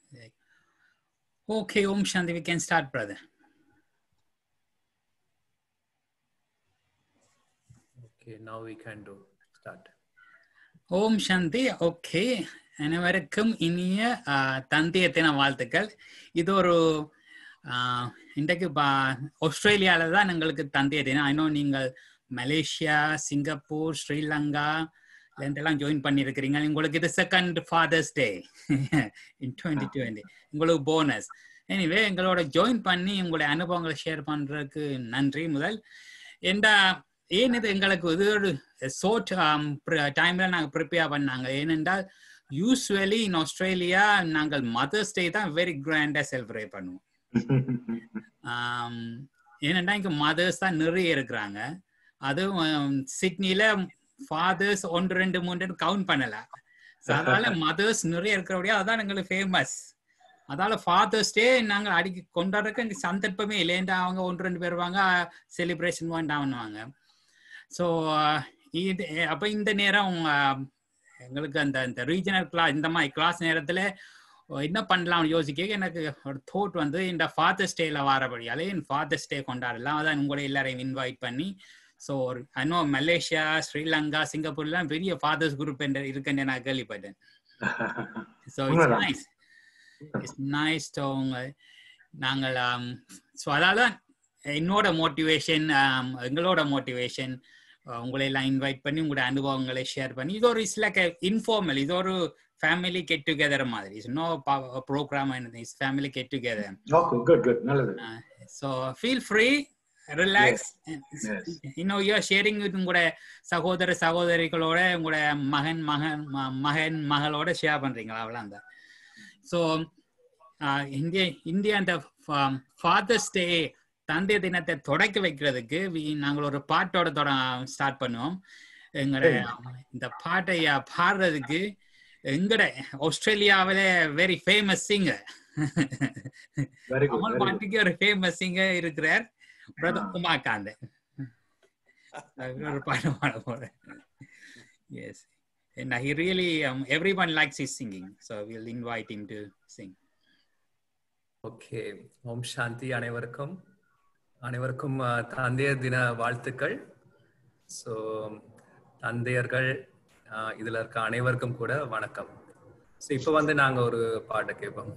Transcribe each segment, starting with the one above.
Okay, Om Shanti, we can start, brother. Okay, now we can do start. ஓம் சாந்தி okay அனைவருக்கும் இனிய ஆஹ், தந்தைய தின வாழ்த்துக்கள் இது ஒரு ஆஹ், இன்றைக்கு பா- ஆஸ்திரேலியால தான் எங்களுக்கு தந்தைய தினம் ஐநோ நீங்கள் மலேசியா சிங்கப்பூர் ஸ்ரீலங்கா எல்லாம் ஜாயின் பண்ணியிருக்கிறீங்க உங்களுக்கு இது second father's day in twenty twenty உங்களுக்கு போனஸ் எனிவே எங்களோட ஜாயின் பண்ணி உங்களுடைய அனுபவங்களை ஷேர் பண்றதுக்கு நன்றி முதல் எந்த ஏன் இது எங்களுக்கு இது ஒரு ஷோர்ட் டைம்ல நாங்கள் ப்ரிப்பேர் பண்ணாங்க ஏனென்றால் யூஸ்வலி இன் ஆஸ்திரேலியா நாங்கள் மதர்ஸ் டே தான் வெரி கிராண்டா செலிப்ரேட் பண்ணுவோம் ஆம், ஏனென்றா இங்க மதர்ஸ் தான் நிறைய இருக்கிறாங்க அதுவும் சிட்னில ஃபாதர்ஸ் ஒன்று ரெண்டு மூன்று கவுண்ட் பண்ணல So, அதனால மதர்ஸ் நிறைய இருக்கிறபடியா அதான் எங்களுக்கு ஃபேமஸ் அதால ஃபாதர்ஸ் டே நாங்க அடிக்க கொண்டாடுறதுக்கு எங்க சந்தர்ப்பமே இல்லைன்றா அவங்க ஒன்று ரெண்டு பேர் வாங்க செலிப்ரேஷன் பண்ணுவாங்க ஸோ இது அப்ப இந்த நேரம் ஆஹ், எங்களுக்கு அந்த இந்த ரீஜனல் கிளாஸ் இந்த மாதிரி கிளாஸ் நேரத்துல என்ன பண்ணலாம்னு யோசிக்க எனக்கு ஒரு தோட் வந்து இந்த ஃபாதர்ஸ் டேல வாரபடியாலே என் ஃபாதர்ஸ் டே கொண்டாடலாம் அதான் உங்களை எல்லாரையும் இன்வைட் பண்ணி ஸோ ஐநோ மலேசியா ஸ்ரீலங்கா சிங்கப்பூர்லாம் பெரிய ஃபாதர்ஸ் குரூப் என்று இருக்குன்னு நான் கேள்விப்பட்டேன் ஸோ இட்ஸ் உண்மைதான். நைஸ் இட்ஸ் நைஸ் அவங்க நாங்கள் ஸோ அதால என்னோட மோட்டிவேஷன் எங்களோட மோட்டிவேஷன் உங்களை எல்லாம் இன்வைட் பண்ணி உங்களோட அனுபவங்களை ஷேர் பண்ணி இது ஒரு இட்ஸ் லைக் இன்ஃபார்மல் இது ஒரு ஃபேமிலி கெட் டுகெதர் மாதிரி it's no program it's family get together okay good good நல்லது so feel free relax yes. இன்னும் யூ ஷேரிங் வித் உங்களோட சகோதர சகோதரிகளோட உங்களோட மகன் மகன் ம- மகன் மகளோட ஷேர் பண்றீங்களா அவ்வளோ ஸோ இந்திய இந்தியா அந்த ஃபாதர்ஸ் டே தந்தை தினத்தை தொடக்கி வைக்கிறதுக்கு we- நாங்கள் ஒரு பாட்டோட தொட ஸ்டார்ட் பண்ணுவோம் எங்களோட இந்த பாட்டை அஹ், பாடுறதுக்கு எங்கட ஆஸ்திரேலியாவில very famous singer very good Kamal very good பாட்டுக்கு ஒரு ஃபேமஸ் சிங்கர் இருக்கிறார் பிரதர் உமாகாந்த் ஒரு பாட்டு பாட போறேன் yes and he really um, everyone likes his singing so we'll invite him to sing okay ஓம் சாந்தி அனைவருக்கும் அனைவருக்கும் அஹ், தந்தையர் தின வாழ்த்துக்கள் ஸோ தந்தையர்கள் அஹ், இதுல இருக்க அனைவருக்கும் கூட வணக்கம் ஸோ இப்போ வந்து நாங்க ஒரு பாட்டை கேட்போம்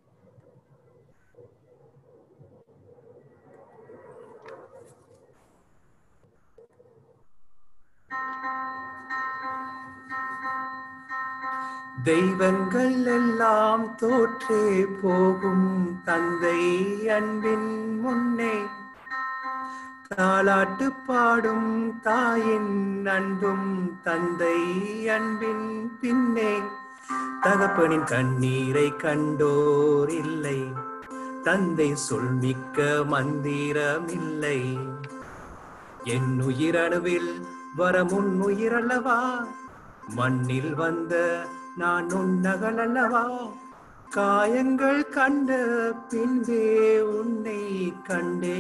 தெய்வங்கள் எல்லாம் தோற்றே போகும் தந்தை அன்பின் முன்னே தாலாட்டு பாடும் தாயின் அன்பும் தந்தை அன்பின் பின்னே தகப்பனின் கண்ணீரை கண்டோர் இல்லை தந்தை சொல்மிக்க மந்திரம் இல்லை என் உயிரணுவில் வர முன் உயிரல்லவா மண்ணில் வந்த நான் உன்னகள் அல்லவா காயங்கள் கண்ட பின்பே உன்னை கண்டே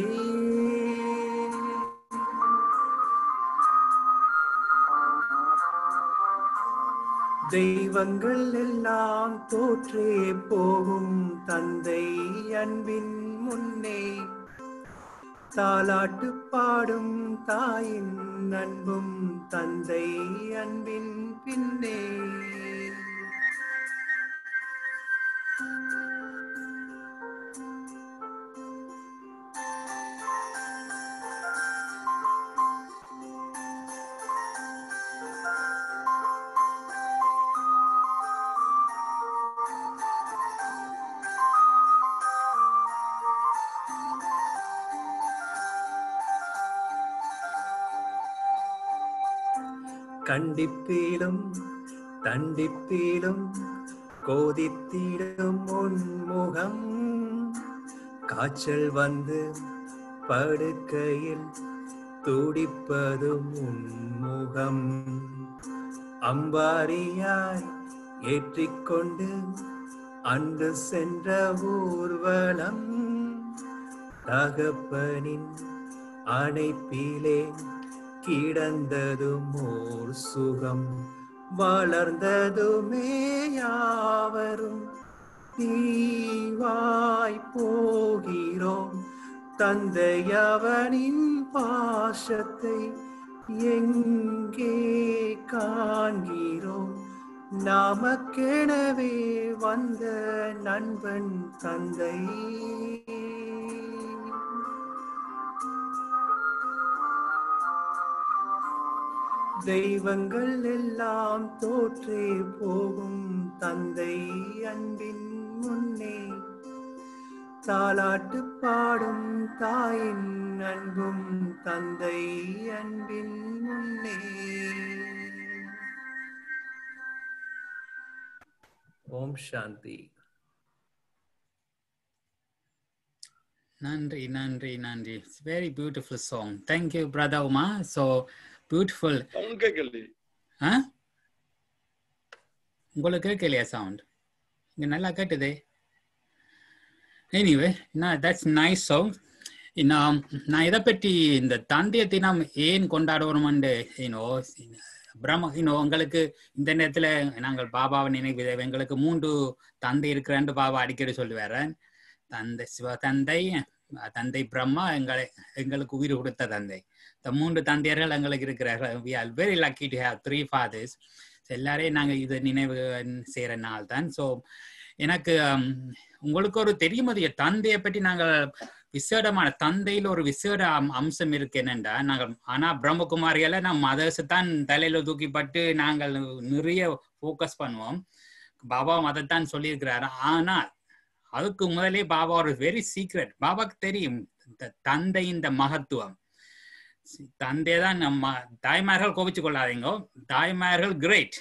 தெய்வங்கள் எல்லாம் தோற்றே போகும் தந்தை அன்பின் முன்னே தாலாட்டு பாடும் தாயின் அன்பும் தந்தை அன்பின் பின்னே கண்டிப்பீலும் தண்டிப்பீலும் கோதித்திடும் உன்முகம் காய்ச்சல் வந்து படுக்கையில் துடிப்பதும் உன்முகம் அம்பாரியாய் ஏற்றிக்கொண்டு அன்று சென்ற ஊர்வலம் தகப்பனின் அணைப்பிலே கிடந்ததும் ஓர் சுகம் வளர்ந்ததுமே யாவரும் தீவாய் போகிறோம் தந்தையவனின் பாசத்தை எங்கே காண்கிறோம் நமக்கெனவே வந்த நண்பன் தந்தை தெய்வங்கள் எல்லாம் தோற்றே போகும் தந்தை அன்பின் முன்னே தாலாட்டு பாடும் தாயின் அன்பும் தந்தை அன்பின் முன்னே ஓம் சாந்தி நன்றி நன்றி நன்றி it's very beautiful song thank you brother Uma so beautiful sound கேட்கல ஆ உங்களுக்கு கேட்கலையா சவுண்ட் இங்க நல்லா கேட்டுதே எனிவே நான் தட்ஸ் நைஸ் சாங் நான் நான் இதை பற்றி இந்த தந்தைய தினம் ஏன் கொண்டாடுறோம்னு யூனோ பிரம்ம யூனோ உங்களுக்கு இந்த நேரத்தில் நாங்கள் பாபாவை நினைவு எங்களுக்கு மூன்று தந்தை இருக்கிறான்னு பாபா அடிக்கடி சொல்லுவார் தந்தை சிவ தந்தை தந்தை பிரம்மா எங்களை எங்களுக்கு உயிர் கொடுத்த தந்தை இந்த மூன்று தந்தையர்கள் எங்களுக்கு இருக்கிறார்கள் we are very lucky to have three fathers எல்லாரையும் நாங்கள் இது நினைவு செய்கிற நாள் தான் ஸோ எனக்கு ஹம், உங்களுக்கு ஒரு தெரியும் அது தந்தையை பற்றி நாங்கள் விசேடமான தந்தையில் ஒரு விசேட அம்- அம்சம் இருக்கு என்னண்டா நாங்கள் ஆனா பிரம்மகுமாரிகளை நம்ம மதர்ஸ் தான் தலையில தூக்கிப்பட்டு நாங்கள் நிறைய ஃபோக்கஸ் பண்ணுவோம் பாபா மதத்தான் சொல்லியிருக்கிறாரு ஆனால் அதுக்கு முதலே பாபா ஒரு வெரி சீக்ரெட் பாபாக்கு தெரியும் இந்த தந்தையின் இந்த மகத்துவம் தந்தை தான் நம்ம தாய்மார்கள் கோபிச்சு கொள்ளாதீங்க தாய்மார்கள் கிரேட்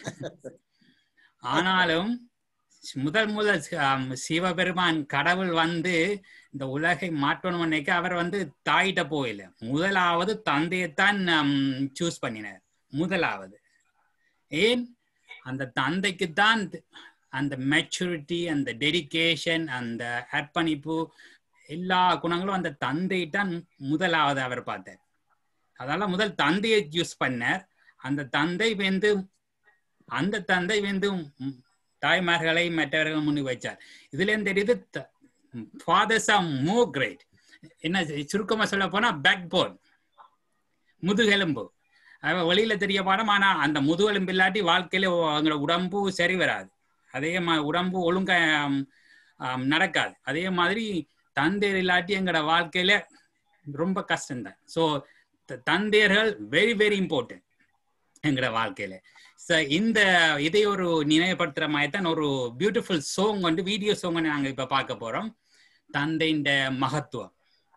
ஆனாலும் முதல் முதல் ஆம், சிவபெருமான் கடவுள் வந்து இந்த உலகை மாற்றணும் நினைக்க அவர் வந்து தாயிட்ட போயில முதலாவது தந்தையைத்தான் சூஸ் பண்ணினார் முதலாவது ஏன் அந்த தந்தைக்கு தான் அந்த மெச்சூரிட்டி அந்த டெடிகேஷன் அந்த அர்ப்பணிப்பு எல்லா குணங்களும் அந்த தந்தை தான் முதலாவது அவர் பார்த்தார் அதனால முதல் தந்தையை யூஸ் பண்ணார் அந்த தந்தை வந்து அந்த தந்தை வந்து ம், தாய்மார்களை மற்றவர்கள் முன்னி வச்சார் இதுல இருந்து தெரியுது ஃபாதர்ஸ் ஆர் மோர் கிரேட் என்ன சுருக்கமா சொல்ல போனா பேக் போன் முதுகெலும்பு அவ வெளியில தெரிய பாடம் ஆனா அந்த முதுகெலும்பு இல்லாட்டி வாழ்க்கையில அவங்களோட உடம்பு சரி வராது அதே மாதிரி உடம்பு ஒழுங்கா ஆம், ஆம், நடக்காது அதே மாதிரி தந்தையர் இல்லாட்டி எங்களோட வாழ்க்கையில ரொம்ப கஷ்டம்தான் ஸோ தந்தையர்கள் வெரி வெரி இம்பார்ட்டன்ட் எங்களோட வாழ்க்கையில ஸோ இந்த இதை ஒரு நினைவுபடுத்துற மாதிரி தான் ஒரு பியூட்டிஃபுல் சாங் வந்து வீடியோ சாங் நாங்க இப்ப பார்க்க போறோம் தந்தையின் மகத்துவம்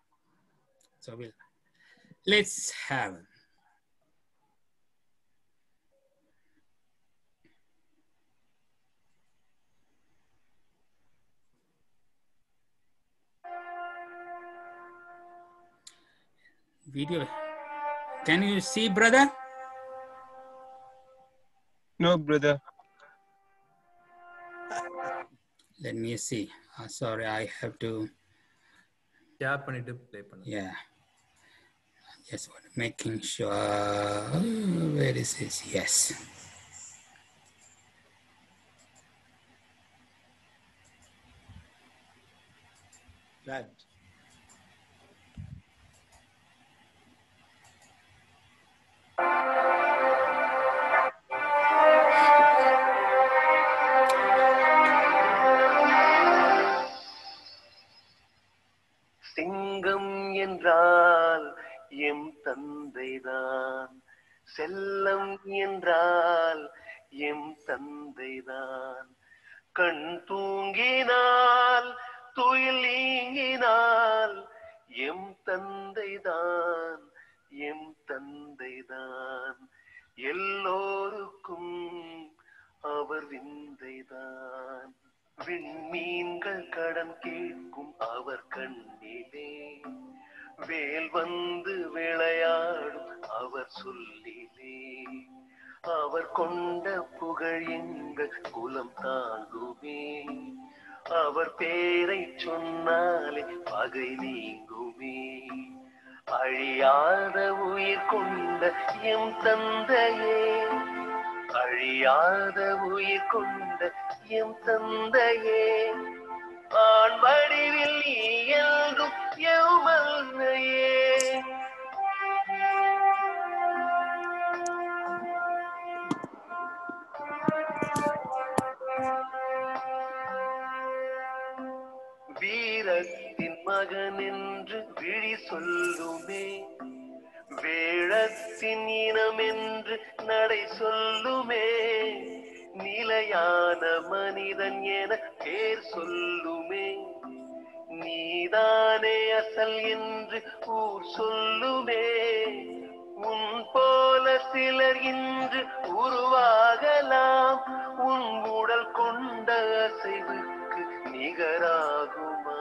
so let's have video can you see brother No, brother. let me see uh, sorry i have to share பண்ணிட்டு ப்ளே பண்ணுங்க yeah just want making sure where is this yes Dad. சிங்கம் என்றால் எம் தந்தைதான் செல்லம் என்றால் M தந்தைதான் கண் தூங்கினால் துயில் நீங்கினால் M தந்தைதான் M தந்தைதான் எல்லோருக்கும் அவர் விந்தைதான் விண்மீன்கள் கடன் கேட்கும் அவர் கண்ணிலே வேல் வந்து விளையாடும் அவர் சொல்லிலே அவர் கொண்ட புகழ் எங்கள் குலம் தாங்குமே அவர் பேரை சொன்னாலே பகை நீங்குமே அழியாத உயிர் கொண்ட எம் தந்தையே அழியாத உயிர் கொண்ட எம் தந்தையே வீரத்தின் மகன் என்று விழி சொல்லுமே வேழத்தின் இனம் என்று நடை சொல்லுமே நிலையான மனிதன் என பேர் சொல்லுமே நீதானே அசல் என்று ஊர் சொல்லுமே உன் போல சிலர் இன்று உருவாகலாம் உன் உடல் கொண்ட அசைவுக்கு நிகராகுமா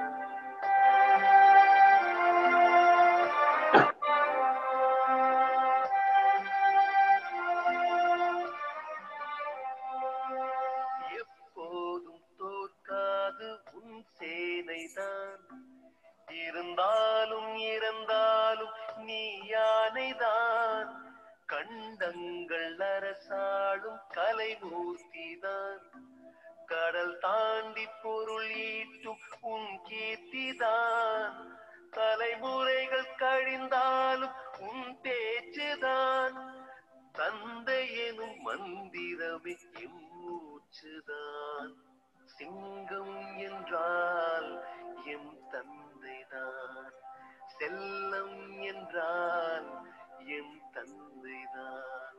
எப்போதும் தோற்காது உன் சேனைதான் இருந்தாலும் இறந்தாலும் நீ யானைதான் கண்டங்கள் அரசாடும் கலைமூர்த்திதான் கடல் தாண்டி பொருள் ஈட்டும் உன் கீர்த்திதான் தலைமுறைகள் கழிந்தாலும் உன் பேச்சுதான் தந்தை எனும் மந்திரமே எம் மூச்சுதான் சிங்கம் என்றால் எம் தந்தைதான் செல்லம் என்றால் எம் தந்தைதான்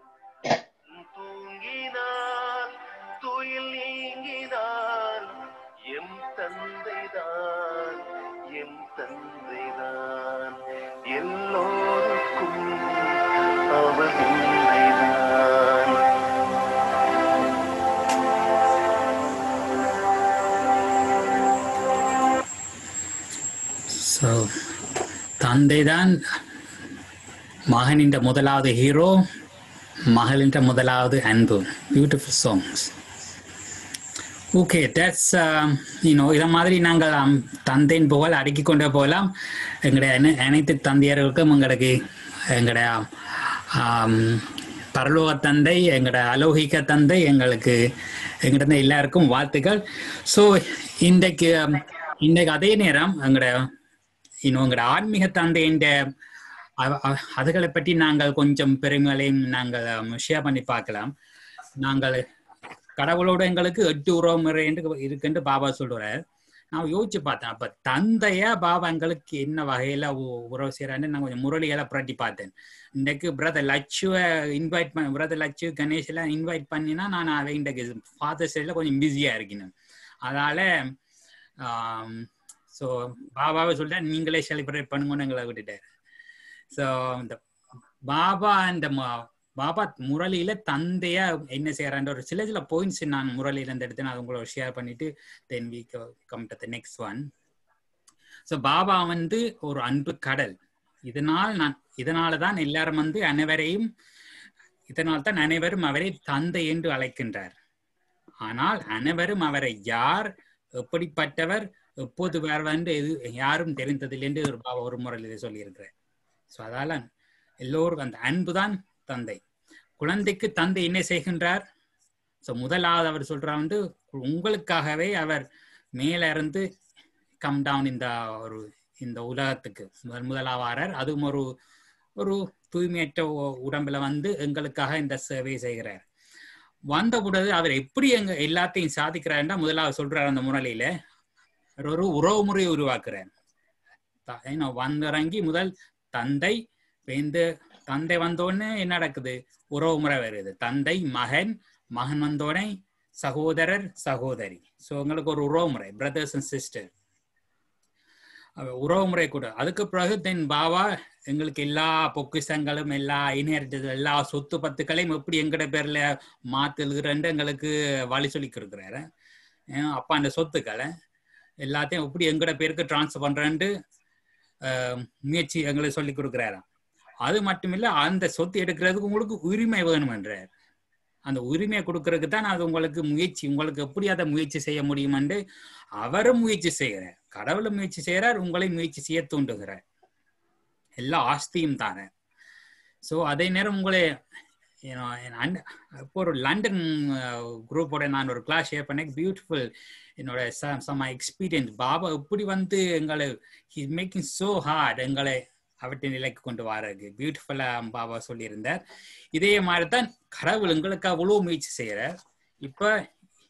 தூங்கினால் துயில் நீங்கினால் எம் தந்தைதான் எம் தந்தைதான் எல்லோருக்கும் அவர் உண்மைதான் ஸோ தந்தை தான் மகனின் முதலாவது ஹீரோ மகளின் முதலாவது அன்பு beautiful songs okay that's you know இதை மாதிரி நாங்கள் um, தந்தையின் புகழ் அடுக்கிக் கொண்டே போகலாம் எங்களுடைய அனை- அனைத்து தந்தையர்களுக்கும் எங்களுக்கு எங்களுடைய um, பரலோக தந்தை எங்களோட அலௌகிக தந்தை எங்களுக்கு எங்கிட்ட எல்லாருக்கும் வாழ்த்துக்கள் ஸோ இன்றைக்கு um, இன்றைக்கு அதே நேரம் எங்களோட இன்னும் உங்களோட ஆன்மீக தந்தையின் அ- அ- அதுகளை பற்றி நாங்கள் கொஞ்சம் பெருமைகளையும் நாங்கள் ஷேர் பண்ணி பார்க்கலாம் நாங்கள் கடவுளோட எங்களுக்கு எட்டு உறவு முறை என்று இருக்குன்னு பாபா சொல்றார் நான் யோசிச்சு பார்த்தேன் அப்ப தந்தையா பாபா எங்களுக்கு என்ன வகையில உ- உறவு செய்யறான்னு நான் கொஞ்சம் முரளிகளை புரட்டி பார்த்தேன் இன்றைக்கு பிரதர் லட்சுவை இன்வைட் பண்ண பிரதர் லட்சு கணேஷ் எல்லாம் இன்வைட் பண்ணினா நான் அதை இன்றைக்கு ஃபாதர் சைடில் கொஞ்சம் பிஸியா இருக்கணும் அதனால ஸோ பாபாவை சொல்லிட்டேன் நீங்களே செலிப்ரேட் பண்ணுங்கன்னு எங்களை விட்டுட்டாரு ஸோ இந்த பாபா அந்த ம- பாபா முரளியில தந்தையா என்ன செய்யறான்ற ஒரு சில சில பாயிண்ட்ஸ் நான் முரளியில இருந்து எடுத்து நான் அது உங்களோட ஷேர் பண்ணிட்டு then we come to the next one so Baba வந்து ஒரு அன்பு கடல் இதனால் நான் இதனால தான் எல்லாரும் வந்து அனைவரையும் இதனால் தான் அனைவரும் அவரை தந்தை என்று அழைக்கின்றார் ஆனால் அனைவரும் அவரை யார் எப்படிப்பட்டவர் எப்போது வருவார் என்று எது யாரும் தெரிந்ததில்லை என்று ஒரு பாபா ஒரு முறையில் சொல்லியிருக்கிறார் ஸோ அதால எல்லோருக்கும் அந்த அன்பு தான் தந்தை குழந்தைக்கு தந்தை என்ன செய்கின்றார் ஸோ முதலாவது அவர் சொல்றார் வந்து உங்களுக்காகவே அவர் மேல இருந்து கம் டவுன் இந்த ஒரு இந்த உலகத்துக்கு முதல் முதலாவாரர் அதுவும் ஒரு ஒரு தூய்மையற்ற உ- உடம்புல வந்து எங்களுக்காக இந்த சேவை செய்கிறார் வந்த பொழுது அவர் எப்படி எங்க எல்லாத்தையும் சாதிக்கிறாருன்னா முதலாவது சொல்றார் அந்த முரளியில அவர் ஒரு உறவு முறையை உருவாக்குறார் த- ஏன்னா வந்திறங்கி முதல் தந்தை வேந்து தந்தை வந்தோடனே என்ன நடக்குது உறவு முறை வருது தந்தை மகன் மகன் வந்தோடனே சகோதரர் சகோதரி ஸோ உங்களுக்கு ஒரு உறவு முறை பிரதர்ஸ் அண்ட் சிஸ்டர் உறவு முறை கூட அதுக்கு பிறகு தென் பாபா எங்களுக்கு எல்லா பொக்கிஷங்களும் எல்லா இணையர்கள் எல்லா சொத்து பத்துக்களையும் எப்படி எங்கட பேர்ல மாத்துகிறேன்னு எங்களுக்கு வழி சொல்லி கொடுக்குறாரு ஏன் அப்பா அந்த சொத்துக்களை எல்லாத்தையும் எப்படி எங்கட பேருக்கு டிரான்ஸ்ஃபர் பண்றேன்ட்டு ஆஹ், முயற்சி எங்களுக்கு சொல்லி கொடுக்குறாராம் அது மட்டும் இல்ல அந்த சொத்து எடுக்கிறதுக்கு உங்களுக்கு உரிமை வேணுமென்றார் அந்த உரிமையை கொடுக்கறதுக்கு தான் அது உங்களுக்கு முயற்சி உங்களுக்கு எப்படி அதை முயற்சி செய்ய முடியுமென்று அவரும் முயற்சி செய்கிறார் கடவுளும் முயற்சி செய்கிறார் உங்களை முயற்சி செய்ய தூண்டுகிறார் எல்லா ஆஸ்தியும் தானே ஸோ அதே நேரம் உங்களை you know, என் அண்ண- இப்போ ஒரு லண்டன் குரூப்போட நான் ஒரு கிளாஸ் ஷேர் பண்ணேன் பியூட்டிஃபுல் என்னோட சம் எக்ஸ்பீரியன்ஸ் பாபா எப்படி வந்து எங்களை ஹி மேக்கிங் சோ ஹார்ட் எங்களை அவற்றின் நிலைக்கு கொண்டு வர்றதுக்கு பியூட்டிஃபுல்லா பாபா சொல்லியிருந்தார் இதே மாதிரி தான் கடவுள் எங்களுக்கு அவ்வளோ முயற்சி செய்கிறார் இப்ப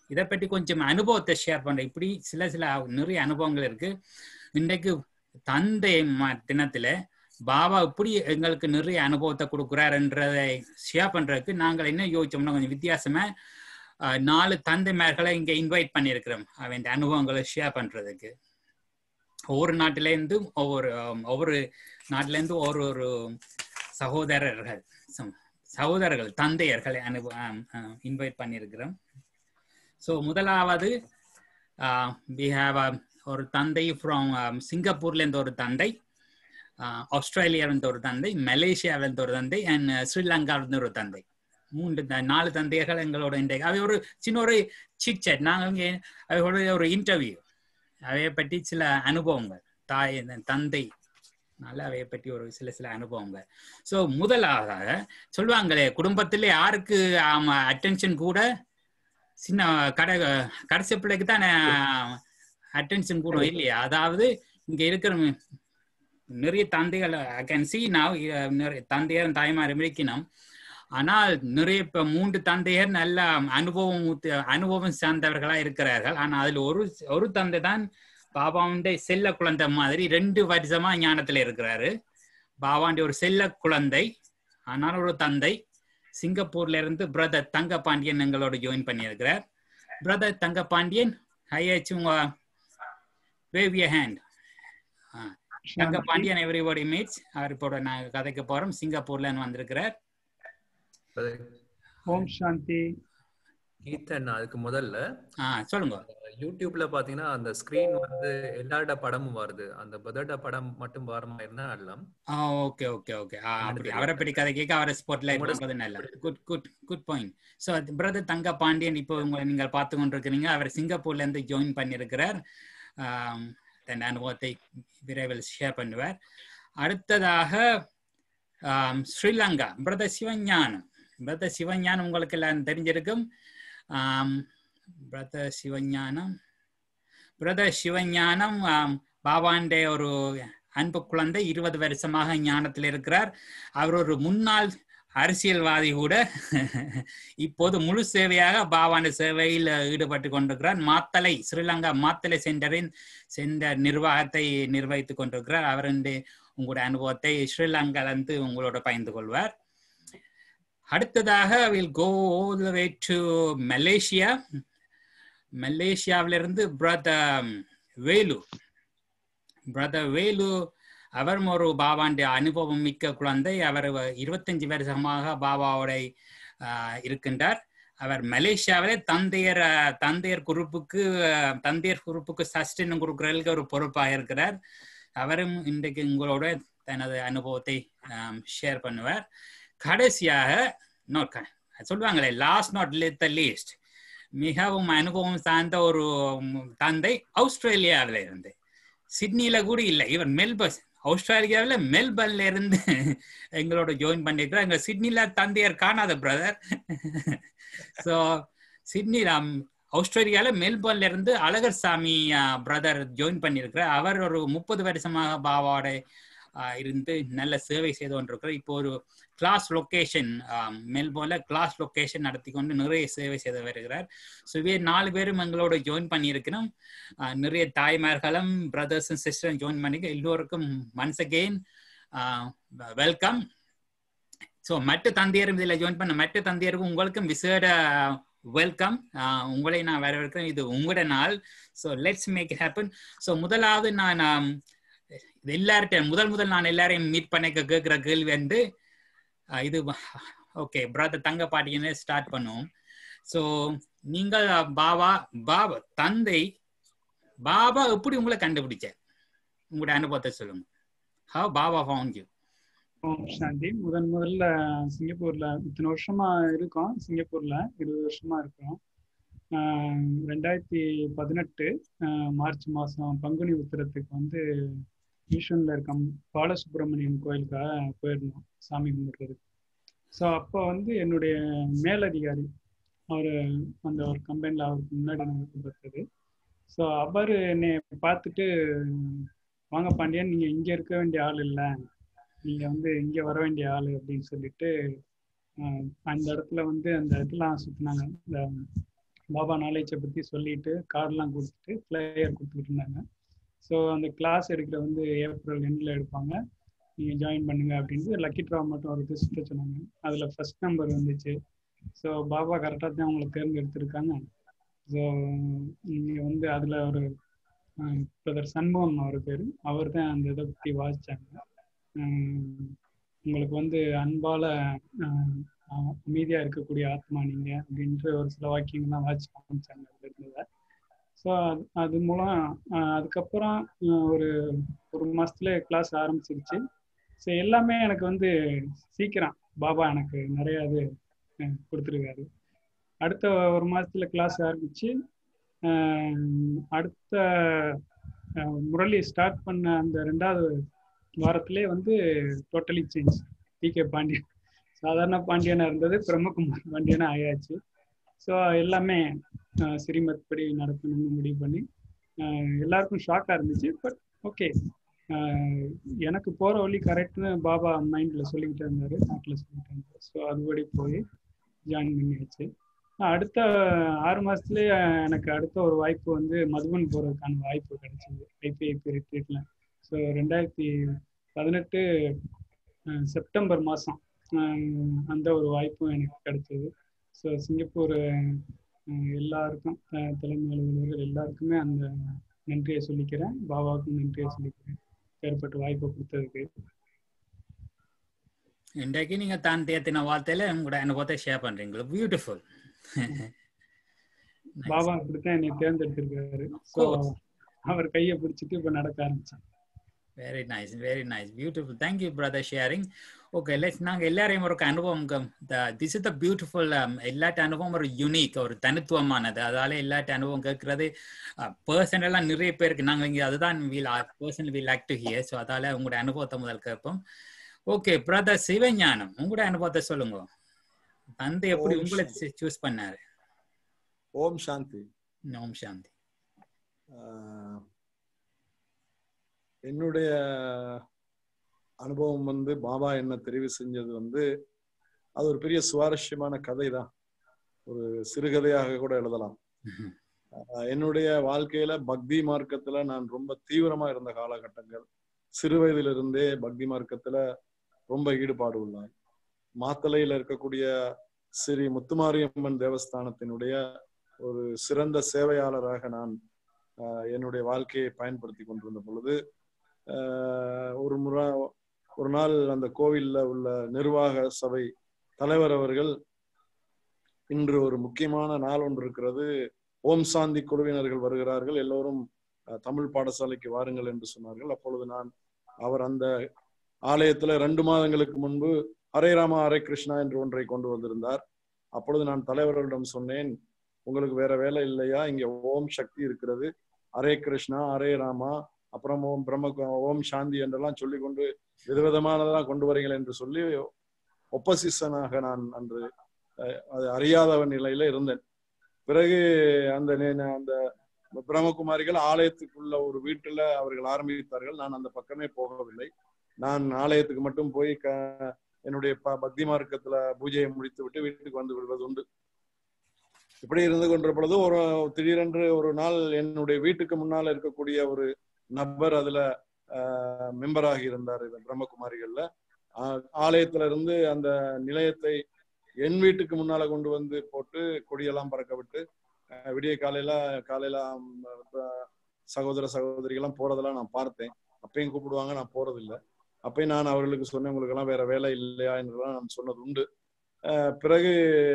இதை பற்றி கொஞ்சம் அனுபவத்தை ஷேர் பண்றேன் இப்படி சில சில நிறைய அனுபவங்கள் இருக்கு இன்றைக்கு தந்தை ம- தினத்துல பாபா இப்படி எங்களுக்கு நிறைய அனுபவத்தை கொடுக்குறாருன்றதை ஷேர் பண்றதுக்கு நாங்கள் என்ன யோசிச்சோம்னா கொஞ்சம் வித்தியாசமா ஆஹ், நாலு தந்தைமார்களை இங்க இன்வைட் பண்ணியிருக்கிறோம் அவன் அனுபவங்களை ஷேர் பண்றதுக்கு ஒவ்வொரு நாட்டிலேருந்து ஒவ்வொரு ஆம், ஒவ்வொரு நாட்டிலேருந்து ஒரு ஒரு சகோதரர்கள் சம்- சகோதரர்கள் தந்தையர்களை அனுபவ இன்வைட் பண்ணியிருக்கிறோம் ஸோ முதலாவது வி ஹாவ் ஒரு தந்தை ஃப்ரம் சிங்கப்பூர்லேருந்து ஒரு தந்தை ஆஸ்திரேலியாவிலிருந்து ஒரு தந்தை மலேசியாவிலிருந்து ஒரு தந்தை அண்ட் ஸ்ரீலங்காவிலிருந்து ஒரு தந்தை மூன்று த- நாலு தந்தையர்கள் எங்களோட இன்றைக்கு அவை ஒரு சின்ன ஒரு சிக் சாட் நாங்கள் இங்கே அவையோட ஒரு இன்டர்வியூ அவையை பற்றி சில அனுபவங்கள் தாய் தந்தை நல்ல அவையை பற்றி ஒரு சில சில அனுபவங்கள் ஸோ முதலாக சொல்லுவாங்களே குடும்பத்திலே யாருக்கு அட்டென்ஷன் கூட சின்ன கடை கடைசி பிள்ளைக்கு தான் அட்டென்ஷன் கூட இல்லையா அதாவது இங்க இருக்கிற நிறைய தந்தைகள் ஐ கேன் சி நாவ் நிறைய தந்தையர் தாய்மார் இருக்கணும் ஆனால் நிறைய இப்ப மூன்று தந்தையர் நல்ல அனுபவம் ஊத்த- அனுபவம் சார்ந்தவர்களா இருக்கிறார்கள் ஆனா அதுல ஒரு ஒரு தந்தை தான் பாபாவுடைய செல்ல குழந்தை மாதிரி ரெண்டு வருஷமா ஞானத்துல இருக்கிறாரு பாபாண்ட ஒரு செல்ல குழந்தை ஆனால் ஒரு தந்தை சிங்கப்பூர்ல இருந்து பிரதர் தங்க பாண்டியன் எங்களோட ஜாயின் பண்ணியிருக்கிறார் பிரதர் தங்க பாண்டியன் ஹையாச்சு உங்க வேவ் ய ஹேண்ட் தங்க பாண்டியன் எவ்ரிபடி மீட்ஸ் அவர் இப்போ நாங்க கதைக்க போறோம் சிங்கப்பூர்ல இருந்து வந்திருக்கிறார் ஓம் சாந்தி கீர்த்தன் அதுக்கு முதல்ல ஆ சொல்லுங்க யூடியூப்ல பாத்தீங்கன்னா அந்த ஸ்கிரீன் வந்து எல்லாரோட படமும் வருது அந்த பதோட படம் மட்டும் வர மாதிரி இருந்தா எல்லாம் ஆ ஓகே ஓகே ஓகே ஆ அப்படி அவரை பற்றி கதை கேட்க அவரை ஸ்பாட்லைட் பண்றது நல்ல good good good point so brother Thanga Pandian இப்போ உங்களை நீங்கள் பார்த்து கொண்டிருக்கிறீங்க அவர் சிங்கப்பூர்ல இருந்து ஜாயின் பண்ணியிருக்கிறார் ஆம், தன் அனுபவத்தை விரைவில் ஷேர் பண்ணுவார் அடுத்ததாக ஆம், ஸ்ரீலங்கா பிரதர் சிவஞானம் பிரதர் சிவஞானம் உங்களுக்கு எல்லாம் தெரிஞ்சிருக்கும் ஆம், பிரதர் சிவஞானம் பிரதர் சிவஞானம் ஆம், பாபாண்டே ஒரு அன்பு குழந்தை இருபது வருஷமாக ஞானத்தில் இருக்கிறார் அவர் ஒரு முன்னாள் அரசியல்வாதி கூட இப்போது முழு சேவையாக பாவாண்ட சேவையில் ஈடுபட்டு கொண்டிருக்கிறார் மாத்தலை ஸ்ரீலங்கா மாத்தலை சென்டரின் சென்டர் நிர்வாகத்தை நிர்வகித்துக் கொண்டிருக்கிறார் அவருடைய உங்களுடைய அனுபவத்தை ஸ்ரீலங்காலிருந்து உங்களோட பகிர்ந்து கொள்வார் அடுத்ததாக will go the way to Malaysia மலேசியாவிலிருந்து பிரதர் வேலு பிரதர் வேலு அவர் ஒரு பாபாண்ட அனுபவம் மிக்க குழந்தை அவர் இருபத்தஞ்சு வருஷமாக பாபாவோட ஆஹ், இருக்கின்றார் அவர் மலேசியாவிலே தந்தையர் ஆஹ், தந்தையர் குரூப்புக்கு ஆஹ், தந்தையர் குரூப்புக்கு சஸ்டின் கொடுக்கறதுக்கு ஒரு பொறுப்பாக இருக்கிறார் அவரும் இன்றைக்கு உங்களோட தனது அனுபவத்தை ஷேர் பண்ணுவார் கடைசியாக no, க- சொல்லுவாங்களே last not lit the least மிகவும் அனுபவம் சார்ந்த ஒரு ம், தந்தை ஆஸ்திரேலியாவில இருந்து சிட்னில கூட இல்லை இவர் மெல்பர்ன் ஆஸ்திரேலியாவில் மெல்பர்ன்ல இருந்து எங்களோட ஜாயின் பண்ணிருக்கிறோம் எங்க சிட்னில தந்தையர் காணாத பிரதர் ஸோ சிட்னி ஆஸ்திரேலியால மெல்பர்ன்ல இருந்து அழகர் சாமி பிரதர் ஜாயின் பண்ணியிருக்கிறார் அவர் ஒரு முப்பது வருஷமாக பாவாட ஆஹ், இருந்து நல்ல சேவை செய்து கொண்டிருக்கிறார் இப்போ ஒரு கிளாஸ் லொக்கேஷன் மெல்போர்ன்ல கிளாஸ் லொக்கேஷன் நடத்தி கொண்டு நிறைய சேவை செய்து வருகிறார் ஸோ இவே நாலு பேரும் எங்களோட ஜாயின் பண்ணியிருக்கிறோம் ஆஹ் நிறைய தாய்மார்களும் பிரதர்ஸ் அண்ட் சிஸ்டரும் ஜாயின் பண்ணி எல்லோருக்கும் ஒன்ஸ் அகெயின் வெல்கம் ஸோ மற்ற தந்தையரும் இதில் ஜாயின் பண்ண மற்ற தந்தையருக்கும் உங்களுக்கும் விசேட வெல்கம் உங்களை நான் வரவேற்கிறேன் இது உங்களோட நாள் so let's make happen so முதலாவது நான் ஆம், இது எல்லார்ட்ட முதல் முதல் நான் எல்லாரையும் மீட் பண்ண கேட்குற கேள்வி வந்து ஆஹ் இது ஓகே பிரதர் தங்க பாட்டின்னு ஸ்டார்ட் பண்ணுவோம் ஸோ நீங்கள் பாபா பாபா தந்தை பாபா எப்படி உங்களை கண்டுபிடிச்ச உங்களோட அனுபவத்தை சொல்லுங்க how Baba found you Om Shanti முதன் முதல்ல சிங்கப்பூர்ல இத்தனை வருஷமா இருக்கோம் சிங்கப்பூர்ல இருபது வருஷமா இருக்கிறோம் ஆஹ் ரெண்டாயிரத்தி பதினெட்டு ஆஹ் மார்ச் மாசம் பங்குனி உத்திரத்துக்கு வந்து ஈஸ்வரில் இருக்க பாலசுப்ரமணியன் கோயிலுக்காக போயிருந்தோம் சாமி கும்பிடுறதுக்கு ஸோ அப்போ வந்து என்னுடைய மேலதிகாரி அவர் அந்த ஒரு கம்பெனியில் அவருக்கு முன்னாடி நான் வேலை பார்த்தது ஸோ அவர் என்னை பார்த்துட்டு வாங்க பாண்டியன் நீங்கள் இங்கே இருக்க வேண்டிய ஆள் இல்லை நீங்க வந்து இங்க வர வேண்டிய ஆளு அப்படின்னு சொல்லிட்டு ஆஹ் அந்த இடத்துல வந்து அந்த இதெல்லாம் சுத்தினாங்க இந்த பாபா நாலேஜை பற்றி சொல்லிட்டு கார்டெலாம் கொடுத்துட்டு ஃப்ளையர் கொடுத்துக்கிட்டு இருந்தாங்க ஸோ அந்த கிளாஸ் எடுக்கிற வந்து ஏப்ரல் எண்டில் எடுப்பாங்க நீங்கள் ஜாயின் பண்ணுங்க அப்படின்ட்டு லக்கி ட்ரா மட்டும் ஒரு சுத்த சொன்னாங்க அதில் ஃபர்ஸ்ட் நம்பர் வந்துச்சு ஸோ பாபா கரெக்டாக தான் அவங்களை தேர்ந்தெடுத்திருக்காங்க ஸோ நீங்கள் வந்து அதில் ஒரு பிரதர் சண்முகம் அவர் பேர் அவர் தான் அந்த இதை பற்றி வாசித்தாங்க உங்களுக்கு வந்து அன்பால அமைதியாக இருக்கக்கூடிய ஆத்மா நீங்கள் அப்படின்ற ஒரு சில வாக்கியங்கள்லாம் வாசிச்சு காமிச்சாங்க அதில் இருந்ததை ஸோ அது மூலம் அதுக்கப்புறம் ஒரு ஒரு மாதத்துல கிளாஸ் ஆரம்பிச்சிருச்சு ஸோ எல்லாமே எனக்கு வந்து சீக்கிரம் பாபா எனக்கு நிறைய இது கொடுத்துருக்காரு அடுத்த ஒரு மாதத்துல கிளாஸ் ஆரம்பிச்சு அடுத்த முரளி ஸ்டார்ட் பண்ண அந்த ரெண்டாவது வாரத்திலே வந்து totally change T K Pandian சாதாரண பாண்டியனா இருந்தது பிரம்மகுமார் பாண்டியனா ஆயாச்சு ஸோ எல்லாமே ஸ்ரீமத் படி நடத்தணும்னு முடிவு பண்ணி எல்லாருக்கும் ஷாக்காக இருந்துச்சு பட் ஓகே எனக்கு போகிற வழி கரெக்ட்னு பாபா மைண்டில் சொல்லிக்கிட்டே இருந்தார் நாட்டில் சொல்லிக்கிட்டே இருந்தார் ஸோ அதுபடி போய் ஜாயின் பண்ணியாச்சு அடுத்த ஆறு மாதத்துலேயே எனக்கு அடுத்த ஒரு வாய்ப்பு வந்து மதுபன் போகிறதுக்கான வாய்ப்பு கிடைச்சிது ஐபிஐபி ரிட்ரீட்டில் ஸோ ரெண்டாயிரத்தி பதினெட்டு செப்டம்பர் மாதம் அந்த ஒரு வாய்ப்பும் எனக்கு கிடைச்சது ஸோ சிங்கப்பூர் எல்லாருக்கும் தலைமை அலுவலர்கள் எல்லாருக்குமே அந்த நன்றியை சொல்லிக்கிறேன் பாபாவுக்கும் நன்றியை சொல்லிக்கிறேன் ஏற்பட்ட வாய்ப்பை கொடுத்ததுக்கு இன்றைக்கு நீங்க தான் தேத்தின வார்த்தையில உங்களோட அனுபவத்தை ஷேர் பண்றீங்க பியூட்டிஃபுல் பாபா அப்படித்தான் என்னை தேர்ந்தெடுத்திருக்காரு ஸோ அவர் கையை பிடிச்சிட்டு இப்ப நடக்க ஆரம்பிச்சேன் very nice very nice beautiful thank you brother sharing okay let's நாங்கள் எல்லாரையும் ஒரு அனுபவம் திஸ் இஸ் த பியூட்டிஃபுல் எல்லாட்ட அனுபவம் ஒரு யூனிக் ஒரு தனித்துவமானது அதால எல்லாட்ட அனுபவம் கேட்கறது பர்சனலாக நிறைய பேருக்கு நாங்கள் இங்கே அதுதான் we'll personal we like to hear so அதால உங்களோட அனுபவத்தை முதல் கேட்போம் ஓகே பிரதர் சிவஞானம் உங்களோட அனுபவத்தை சொல்லுங்க தந்தை எப்படி உங்களை சூஸ் பண்ணாரு ஓம் சாந்தி ஓம் சாந்தி என்னுடைய அனுபவம் வந்து பாபா என்ன தெரிவு செஞ்சது வந்து அது ஒரு பெரிய சுவாரஸ்யமான கதை தான் ஒரு சிறுகதையாக கூட எழுதலாம் என்னுடைய வாழ்க்கையில பக்தி மார்க்கத்துல நான் ரொம்ப தீவிரமா இருந்த காலகட்டங்கள் சிறு வயதிலிருந்தே பக்தி மார்க்கத்துல ரொம்ப ஈடுபாடு உள்ளார் மாத்தலையில இருக்கக்கூடிய ஸ்ரீ முத்துமாரியம்மன் தேவஸ்தானத்தினுடைய ஒரு சிறந்த சேவையாளராக நான் என்னுடைய வாழ்க்கையை பயன்படுத்தி கொண்டிருந்த பொழுது ஒரு முறை ஒரு நாள் அந்த கோவில்ல உள்ள நிர்வாக சபை தலைவர் அவர்கள் இன்று ஒரு முக்கியமான நாள் ஒன்று இருக்கிறது ஓம் சாந்தி குழுவினர்கள் வருகிறார்கள் எல்லோரும் தமிழ் பாடசாலைக்கு வாருங்கள் என்று சொன்னார்கள் அப்பொழுது நான் அவர் அந்த ஆலயத்துல ரெண்டு மாதங்களுக்கு முன்பு ஹரே ராமா ஹரே கிருஷ்ணா என்று ஒன்றை கொண்டு வந்திருந்தார் அப்பொழுது நான் தலைவர்களிடம் சொன்னேன் உங்களுக்கு வேற வேலை இல்லையா இங்க ஓம் சக்தி இருக்கிறது ஹரே கிருஷ்ணா ஹரே ராமா அப்புறம் ஓம் பிரம்ம ஓம் சாந்தி என்றெல்லாம் சொல்லி கொண்டு விதவிதமானதெல்லாம் கொண்டு வரீங்கள் என்று சொல்லி ஒப்பசிசனாக நான் அன்று அது அறியாத நிலையில இருந்தேன் பிறகு அந்த அந்த பிரம்மகுமாரிகள் ஆலயத்துக்குள்ள ஒரு வீட்டுல அவர்கள் ஆரம்பித்தார்கள் நான் அந்த பக்கமே போகவில்லை நான் ஆலயத்துக்கு மட்டும் போய் க என்னுடைய ப பக்தி மார்க்கத்துல பூஜையை முடித்து விட்டு வீட்டுக்கு வந்து விடுவது உண்டு இப்படி இருந்து கொண்ட பொழுது ஒரு திடீரென்று ஒரு நாள் என்னுடைய வீட்டுக்கு முன்னால இருக்கக்கூடிய ஒரு நபர் அதுல மெம்பராகி இருந்தார் இந்த பிரம்மகுமாரிகள்ல ஆலயத்துல இருந்து அந்த நிலையத்தை என் வீட்டுக்கு முன்னால கொண்டு வந்து போட்டு கொடியெல்லாம் பறக்க விட்டு விடிய காலையில காலையில சகோதர சகோதரிகள்லாம் போறதெல்லாம் நான் பார்த்தேன் அப்பயும் கூப்பிடுவாங்க நான் போறதில்லை அப்பயும் நான் அவர்களுக்கு சொன்னேன் உங்களுக்கு எல்லாம் வேற வேலை இல்லையா என்றெல்லாம் நான் சொன்னது உண்டு பிறகு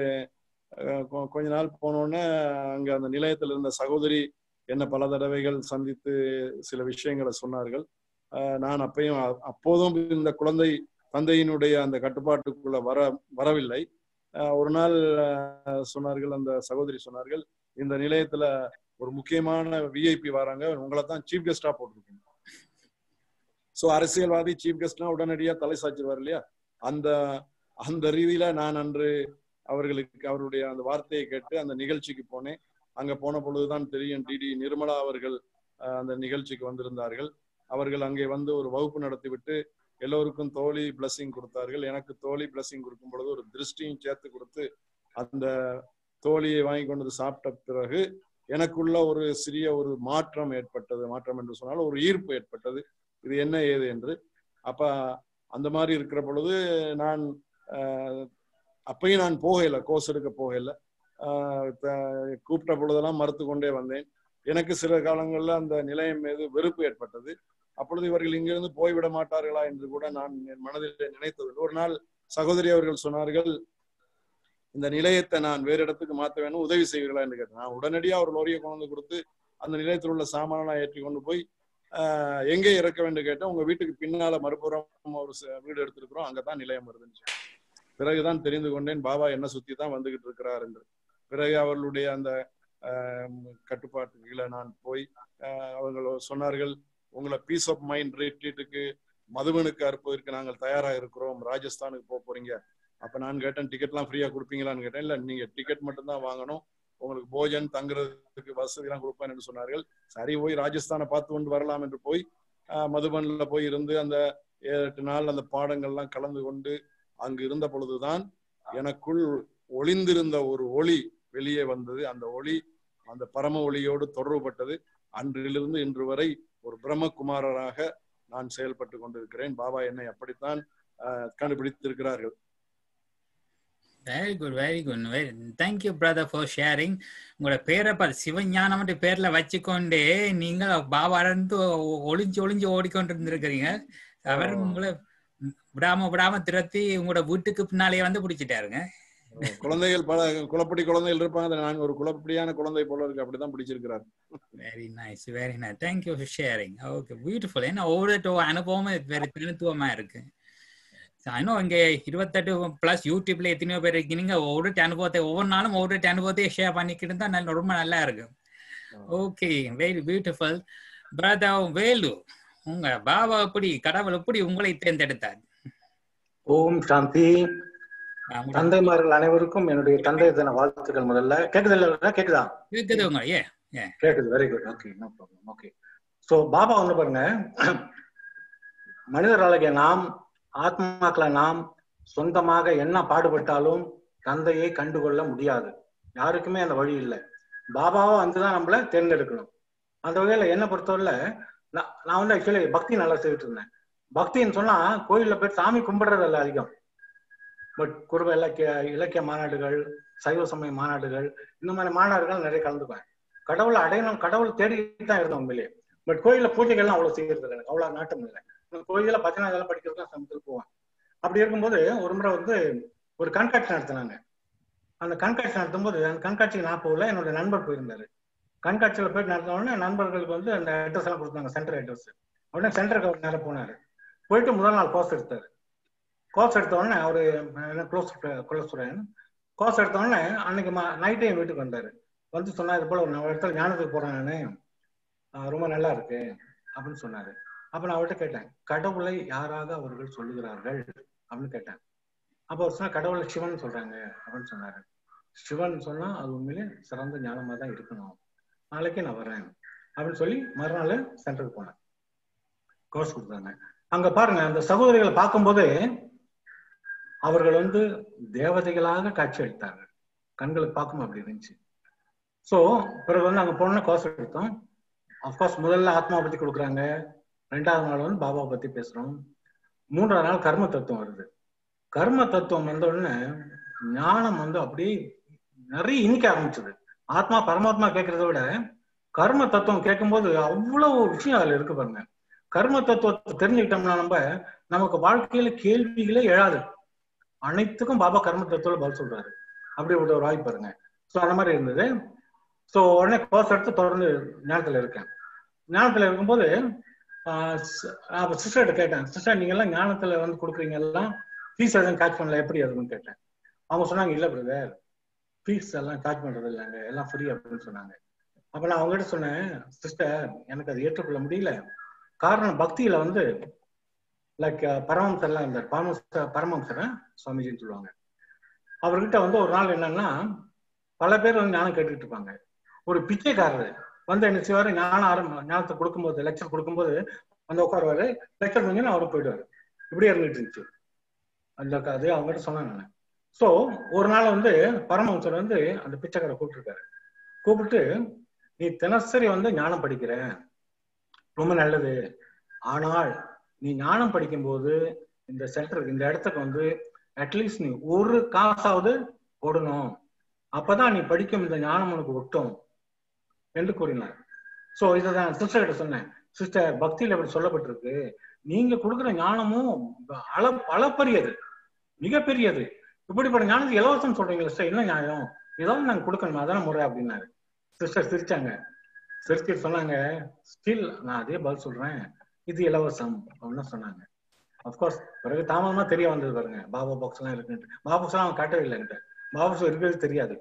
கொஞ்ச நாள் போனோடனே அங்க அந்த நிலையத்தில் இருந்த சகோதரி என்ன பல தடவைகள் சந்தித்து சில விஷயங்களை சொன்னார்கள் நான் அப்பயும் அப்போதும் இந்த குழந்தை தந்தையினுடைய அந்த கட்டுப்பாட்டுக்குள்ள வர வரவில்லை ஒரு நாள் சொன்னார்கள் அந்த சகோதரி சொன்னார்கள் இந்த நிலையத்துல ஒரு முக்கியமான விஐபி வராங்க உங்களை தான் சீஃப் கெஸ்டா போட்டிருக்கீங்க சோ அரசியல்வாதி சீஃப் கெஸ்ட்னா உடனடியா தலை சாச்சிருவார் இல்லையா அந்த அந்த ரீதியில நான் அன்று அவர்களுக்கு அவருடைய அந்த வார்த்தையை கேட்டு அந்த நிகழ்ச்சிக்கு போனேன் அங்க போன பொழுதுதான் தெரியும் டிடி நிர்மலா அவர்கள் அந்த நிகழ்ச்சிக்கு வந்திருந்தார்கள் அவர்கள் அங்கே வந்து ஒரு வகுப்பு நடத்திவிட்டு எல்லோருக்கும் தோழி பிளஸிங் கொடுத்தார்கள் எனக்கு தோழி பிளஸிங் கொடுக்கும் பொழுது ஒரு திருஷ்டியும் சேர்த்து கொடுத்து அந்த தோழியை வாங்கி கொண்டு வந்து சாப்பிட்ட பிறகு எனக்குள்ள ஒரு சிறிய ஒரு மாற்றம் ஏற்பட்டது மாற்றம் என்று சொன்னால் ஒரு ஈர்ப்பு ஏற்பட்டது இது என்ன ஏது என்று அப்ப அந்த மாதிரி இருக்கிற பொழுது நான் ஆஹ், அப்பயும் நான் போகல கோர்ஸ் எடுக்க போகல ஆஹ், த- கூப்பிட்ட பொழுதெல்லாம் மறுத்து கொண்டே வந்தேன் எனக்கு சில காலங்கள்ல அந்த நிலையம் மீது வெறுப்பு ஏற்பட்டது அப்பொழுது இவர்கள் இங்கிருந்து போய்விட மாட்டார்களா என்று கூட நான் என் மனதில் நினைத்தது ஒரு நாள் சகோதரி அவர்கள் சொன்னார்கள் இந்த நிலையத்தை நான் வேறு இடத்துக்கு மாற்ற வேணும் உதவி செய்வீர்களா என்று கேட்டேன் நான் உடனடியா ஒரு லோரியை கொண்டு வந்து கொடுத்து அந்த நிலையத்தில் உள்ள சாமானெல்லாம் ஏற்றி கொண்டு போய் ஆஹ், எங்கே இறக்க வேண்டும் கேட்டேன் உங்க வீட்டுக்கு பின்னால மறுபுறம் ஒரு ச- வீடு எடுத்திருக்கிறோம் அங்கதான் நிலையம் வருதுன்னு சொன்னாங்க. பிறகுதான் தெரிந்து கொண்டேன் பாபா என்ன சுத்தி தான் வந்துகிட்டு இருக்கிறார் என்று பிறகு அவர்களுடைய அந்த ஆஹ், கட்டுப்பாட்டுக்கு கீழே நான் போய் ஆஹ், அவங்க சொன்னார்கள் உங்களை பீஸ் ஆஃப் மைண்ட் ரீட்ரீட்டுக்கு மதுவனுக்கு அறுப்பதற்கு நாங்கள் தயாராக இருக்கிறோம் ராஜஸ்தானுக்கு போக போறீங்க அப்ப நான் கேட்டேன் டிக்கெட்லாம் ஃப்ரீயா கொடுப்பீங்களான்னு கேட்டேன் இல்ல நீங்க டிக்கெட் மட்டும் தான் வாங்கணும் உங்களுக்கு போஜன் தங்குறதுக்கு வசதி எல்லாம் கொடுப்பேன் என்று சொன்னார்கள் சரி போய் ராஜஸ்தானை பார்த்து கொண்டு வரலாம் என்று போய் ஆஹ், மதுபன்ல போய் இருந்து அந்த ஏழு எட்டு நாள் அந்த பாடங்கள்லாம் கலந்து கொண்டு அங்கு இருந்த பொழுதுதான் எனக்குள் ஒளிந்திருந்த ஒரு ஒளி வெளியே வந்தது அந்த ஒளி அந்த பரம ஒளியோடு தொடர்புபட்டது அன்றிலிருந்து இன்று வரை ஒரு பிரம்மகுமாரராக நான் செயல்பட்டு கொண்டிருக்கிறேன் பாபா என்னை அப்படித்தான் ஆஹ், கண்டுபிடித்திருக்கிறார்கள் very good very good very thank you brother for sharing உங்களோட பேரை பார்த்து சிவஞானம் பேர்ல வச்சுக்கொண்டே நீங்கள் பாபா இருந்து ஒளிஞ்சு ஒளிஞ்சு ஓடிக்கொண்டு இருந்திருக்கிறீங்க அவர் ஆ. உங்களை விடாம விடாம திரத்தி உங்களோட வீட்டுக்கு பின்னாலேயே வந்து பிடிச்சிட்டாருங்க குழந்தைகள் பல குளப்படி குழந்தைகள் இருப்பாங்க அதுல நான் ஒரு குளப்படியான குழந்தை போல இருக்கு அப்படிதான் பிடிச்சிருக்கிறார் very nice very nice thank you for sharing okay beautiful ஏன்னா ஒவ்வொரு அனுபவமும் வெரி தனித்துவமா இருக்கு இன்னும் இங்க இருபத்தெட்டு பிளஸ் யூடியூப்ல எத்தனையோ பேர் இருக்கீங்க ஒவ்வொரு அனுபவத்தை ஒவ்வொரு நாளும் ஒவ்வொரு அனுபவத்தையும் ஷேர் பண்ணிக்கிட்டு தான் நல்ல- ரொம்ப நல்லா இருக்கு okay very beautiful brother Velu உங்க பாபா எப்படி கடவுள் எப்படி உங்களை தேர்ந்தெடுத்தார் ஓம் சாந்தி அவங்க தந்தைமார்கள் அனைவருக்கும் என்னுடைய தந்தை தின வாழ்த்துக்கள் முதல்ல கேக்குது இல்ல கேக்குதா கேக்குது உங்க ஏ கேக்குது very good okay no problem okay so Baba வந்து பாருங்க மனிதர்களாகிய நாம் ஆத்மாக்களை நாம் சொந்தமாக என்ன பாடுபட்டாலும் தந்தையை கண்டுகொள்ள முடியாது யாருக்குமே அந்த வழி இல்லை பாபாவா வந்துதான் நம்மள தேர்ந்தெடுக்கணும் அந்த வகையில என்ன பொறுத்தவரையில நான் நான் வந்து ஆக்சுவலி பக்தி நல்லா செய்துட்டு இருந்தேன் பக்தின்னு சொன்னா கோயில்ல போய் சாமி கும்பிடுறது இல்ல அதிகம் பட் குடும்ப இலக்கிய இலக்கிய மாநாடுகள் சைவ சமய மாநாடுகள் இந்த மாதிரி மாநாடுகள் நிறைய கலந்துக்குவேன் கடவுளை அடையணும் கடவுள் தேடிட்டு தான் இருந்தோம் உண்மையிலேயே பட் கோயில்ல பூஜைகள்லாம் அவ்வளவு செய்யறது இல்லை எனக்கு அவ்வளவு நாட்டம் இல்லை கோயில பஜனை இதெல்லாம் படிக்கிறதுலாம் சமயத்தில் போவேன் அப்படி இருக்கும்போது ஒரு முறை வந்து ஒரு கண்காட்சி நடத்தினாங்க அந்த கண்காட்சி நடத்தும்போது அந்த கண்காட்சிக்கு நான் போகல என்னோட நண்பர் போயிருந்தாரு கண்காட்சியில போயிட்டு நடத்தின உடனே நண்பர்களுக்கு வந்து அந்த அட்ரஸ் எல்லாம் கொடுத்தாங்க சென்டர் அட்ரஸ் உடனே சென்டருக்கு அவர் நேரம் போனாரு போயிட்டு முதல் நாள் கோர்ஸ் எடுத்தாரு கோர்ஸ் எடுத்த உடனே அவரு என்ன க்ளோஸ் குலசுரன் கோர்ஸ் எடுத்த உடனே அன்னைக்கு நைட்டே என் வீட்டுக்கு வந்தாரு வந்து சொன்னா இது போல ஒரு நான் ஒரு இடத்துல ஞானத்துக்கு போறேன் நானு ஆஹ் ரொம்ப நல்லா இருக்கு அப்படின்னு சொன்னாரு அப்ப நான் அவர்கிட்ட கேட்டேன் கடவுளை யாராக அவர்கள் சொல்லுகிறார்கள் அப்படின்னு கேட்டேன் அப்ப அவர் சொன்னா கடவுளை சிவன் சொல்றாங்க அப்படின்னு சொன்னாரு சிவன் சொன்னா அது உண்மையிலே சிறந்த ஞானமா தான் இருக்கணும் நாளைக்கு நான் வரேன் அப்படின்னு சொல்லி மறுநாள் சென்டருக்கு போனேன் கோர்ஸ் கொடுத்தாங்க அங்க பாருங்க அந்த சகோதரிகளை பார்க்கும்போது அவர்கள் வந்து தேவதைகளாக காட்சி அளித்தார்கள் கண்களுக்கு பார்க்கும் அப்படி இருந்துச்சு சோ பிறகு வந்து அங்க போன கோர்ஸ் எடுத்தோம் அப்கோர்ஸ் முதல்ல ஆத்மா பத்தி கொடுக்குறாங்க ரெண்டாவது நாள் வந்து பாபா பத்தி பேசுறோம் மூன்றாவது நாள் கர்ம தத்துவம் வருது கர்ம தத்துவம் வந்த உடனே ஞானம் வந்து அப்படியே நிறைய இனிக்க ஆரம்பிச்சது ஆத்மா பரமாத்மா கேட்கறத விட கர்ம தத்துவம் கேட்கும்போது அவ்வளவு விஷயம் அதுல இருக்கு பாருங்க கர்ம தத்துவத்தை தெரிஞ்சுக்கிட்டோம்னா நம்ம நமக்கு வாழ்க்கையில கேள்விகளே எழாது அனைத்துக்கும் பாபா கர்ம தத்துவம் பதில் சொல்றாரு அப்படி ஒரு வாய்ப்பு பாருங்க ஸோ அந்த மாதிரி இருந்தது ஸோ உடனே கோர்ஸ் எடுத்து தொடர்ந்து ஞானத்துல இருக்கேன் ஞானத்துல இருக்கும்போது சிஸ்டர்கிட்ட கேட்டேன் சிஸ்டர் நீங்க எல்லாம் ஞானத்துல வந்து கொடுக்குறீங்க எல்லாம் ஃபீஸ் எதுவும் காட்ச் பண்ணல எப்படி அதுன்னு கேட்டேன் அவங்க சொன்னாங்க இல்ல பிரதர் ஃபீஸ் எல்லாம் காட்ச் பண்றது இல்லைங்க எல்லாம் ஃப்ரீ அப்படின்னு சொன்னாங்க அப்ப நான் அவங்ககிட்ட சொன்னேன் சிஸ்டர் எனக்கு அது ஏற்றுக்கொள்ள முடியல காரணம் பக்தியில வந்து லைக் பரமம்சர் எல்லாம் இருந்தார் பரமச பரமம்சர சுவாமிஜின்னு சொல்லுவாங்க அவர்கிட்ட வந்து ஒரு நாள் என்னன்னா பல பேர் வந்து ஞானம் கேட்டுட்டு இருப்பாங்க ஒரு பிச்சைக்காரர் வந்து என்ன செய்வாரு ஞானம் ஆரம்ப ஞானத்தை கொடுக்கும்போது லெக்சர் கொடுக்கும்போது வந்து உட்காருவாரு லெக்சர் முடிஞ்சு அவரும் போயிடுவாரு இப்படியே இருந்துட்டு இருந்துச்சு அந்த அது அவங்ககிட்ட சொன்னேன் நான் சோ ஒரு நாள் வந்து பரமஹம்சர் வந்து அந்த பிச்சைக்காரை கூப்பிட்டுருக்காரு கூப்பிட்டு நீ தினசரி வந்து ஞானம் படிக்கிற ரொம்ப நல்லது ஆனால் நீ ஞானம் படிக்கும்போது இந்த சென்டருக்கு இந்த இடத்துக்கு வந்து அட்லீஸ்ட் நீ ஒரு காசாவது போடணும் அப்பதான் நீ படிக்கும் இந்த ஞானம் உனக்கு ஒட்டும் என்று கூறினார் சோ இதான் சிஸ்டர் கிட்ட சொன்னேன் சிஸ்டர் பக்தியில இப்படி சொல்லப்பட்டிருக்கு நீங்க கொடுக்குற ஞானமும் அள அளப்பரியது மிகப்பெரியது இப்படிப்பட்ட ஞானத்துக்கு இலவசம் சொல்றீங்க சிஸ்டர் என்ன நியாயம் ஏதாவது நாங்க கொடுக்கணுமா அதான முறை அப்படின்னாரு சிஸ்டர் சிரிச்சாங்க சிரிச்சு சொன்னாங்க ஸ்டில் நான் அதே பதில் சொல்றேன் இது இலவசம் அப்படின்னு சொன்னாங்க அப்கோர்ஸ் பிறகு தாமதமா தெரிய வந்தது பாருங்க பாபா பாக்ஸ் எல்லாம் இருக்குன்ட்டு பாபா பாக்ஸ் எல்லாம் அவன் காட்டவே இல்லை என்கிட்ட பாபா பாக்ஸ் இருக்கிறது தெரியாது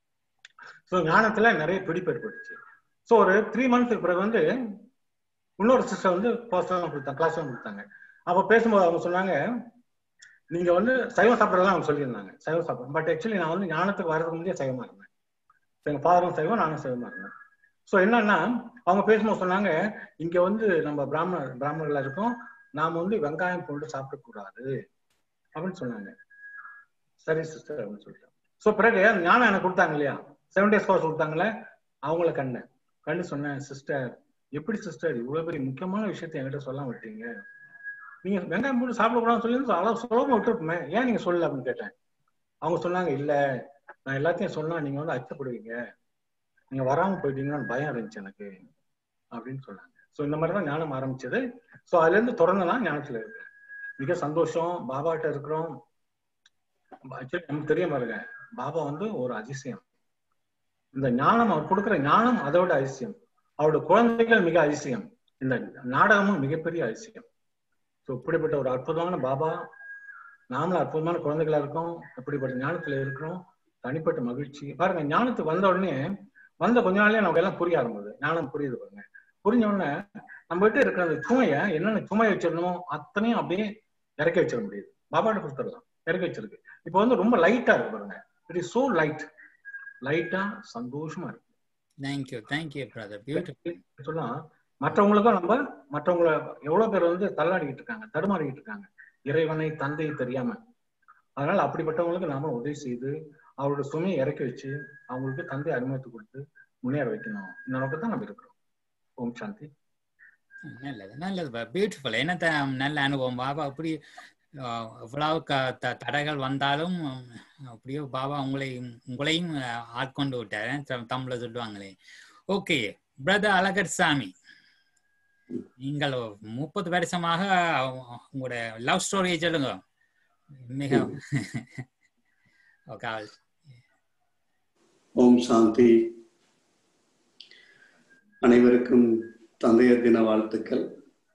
ஸோ ஞானத்துல நிறைய பிடிப்பு ஏற்பட்டுச்சு ஸோ ஒரு த்ரீ மந்த்ஸ்க்கு பிறகு வந்து இன்னொரு சிஸ்டர் வந்து கிளாஸ் கொடுத்தாங்க கிளாஸ் கொடுத்தாங்க அப்போ பேசும்போது அவங்க சொன்னாங்க நீங்க வந்து சைவம் சாப்பிட்றதெல்லாம் அவங்க சொல்லியிருந்தாங்க சைவம் சாப்பிட்றோம் பட் ஆக்சுவலி நான் வந்து ஞானத்துக்கு வரதுக்கு முந்தைய சைவமா இருந்தேன் எங்க ஃபாதரும் சைவம் நானும் சைவமா இருந்தேன் ஸோ என்னன்னா அவங்க பேசும்போது சொன்னாங்க இங்க வந்து நம்ம பிராமணர் பிராமணர்களா இருக்கோம் நாம வந்து வெங்காயம் போட்டு சாப்பிடக்கூடாது அப்படின்னு சொன்னாங்க சரி சிஸ்டர் அப்படின்னு சொல்லிட்டு ஸோ பிறகு ஞானம் எனக்கு கொடுத்தாங்க இல்லையா செவன் டேஸ் கோர்ஸ் கொடுத்தாங்களே அவங்கள கண்டேன் கண்டு சொன்னேன் சிஸ்டர் எப்படி சிஸ்டர் இவ்வளவு பெரிய முக்கியமான விஷயத்த என்கிட்ட சொல்ல விட்டீங்க நீங்க வெங்காயம் போட்டு சாப்பிடக்கூடாதுன்னு சொல்லி அளவு சுலபமா விட்டுருப்போமே ஏன் நீங்க சொல்லல அப்படின்னு கேட்டேன் அவங்க சொன்னாங்க இல்ல நான் எல்லாத்தையும் சொன்னா நீங்க வந்து அச்சப்படுவீங்க நீங்க வராம போயிட்டீங்கன்னு பயம் இருந்துச்சு எனக்கு அப்படின்னு சொன்னாங்க ஸோ இந்த மாதிரி தான் ஞானம் ஆரம்பிச்சது ஸோ அதுல இருந்து தொடர்ந்து நான் ஞானத்துல இருக்கேன் மிக சந்தோஷம் பாபாட்ட இருக்கிறோம் ஆக்சுவலி நமக்கு தெரிய பாருங்க பாபா வந்து ஒரு அதிசயம் இந்த ஞானம் அவர் கொடுக்குற ஞானம் அதை விட அதிசயம் அவருடைய குழந்தைகள் மிக அதிசயம் இந்த நாடகமும் மிகப்பெரிய அதிசயம் ஸோ இப்படிப்பட்ட ஒரு அற்புதமான பாபா நாமளும் அற்புதமான குழந்தைகளா இருக்கோம் இப்படிப்பட்ட ஞானத்துல இருக்கிறோம் தனிப்பட்ட மகிழ்ச்சி பாருங்க ஞானத்துக்கு வந்த உடனே வந்த கொஞ்ச நாள்லயே நமக்கு எல்லாம் புரிய ஆரம்பிது ஞானம் புரியுது பாருங்க புரிஞ்ச உடனே நம்ம கிட்ட இருக்கிற அந்த சுமைய என்னென்ன சுமை வச்சிடணுமோ அத்தனையும் அப்படியே இறக்கி வச்சிட முடியுது பாபாட்ட கொடுத்துடலாம் இறக்கி வச்சிருக்கு இப்போ வந்து ரொம்ப லைட்டா இருக்கு பாருங்க இட் இஸ் சோ லைட் லைட்டா சந்தோஷமா இருக்கு தேங்க்யூ தேங்க்யூ பிரதர் பியூட்டிஃபுல் சொன்னா மற்றவங்களுக்கும் நம்ம மற்றவங்கள எவ்வளவு பேர் வந்து தள்ளாடிக்கிட்டு இருக்காங்க தடுமாறிக்கிட்டு இருக்காங்க இறைவனை தந்தை தெரியாம அதனால அப்படிப்பட்டவங்களுக்கு நாம உதவி செய்து அவரோட சுமையை இறக்கி வச்சு அவங்களுக்கு தந்தை அறிமுகத்தை கொடுத்து முன்னேற வைக்கணும் இந்த நோக்கத்தான் நம்ம இருக்கிறோம் ஓம் சாந்தி நல்லது நல்லது பியூட்டிஃபுல் என்ன த- நல்ல அனுபவம் பாபா அப்படி ஆஹ், எவ்வளவு க- த- தடைகள் வந்தாலும் அப்படியே பாபா உங்களை உங்களையும் ஆஹ், ஆட்கொண்டு விட்டாரு த- தமிழ்ல சொல்லுவாங்களே ஓகே பிரதர் அழகர் சாமி நீங்கள் முப்பது வருஷமாக உங்களோட லவ் ஸ்டோரியை சொல்லுங்க மிக ஓகே ஓம் சாந்தி அனைவருக்கும் தந்தையர் தின வாழ்த்துக்கள்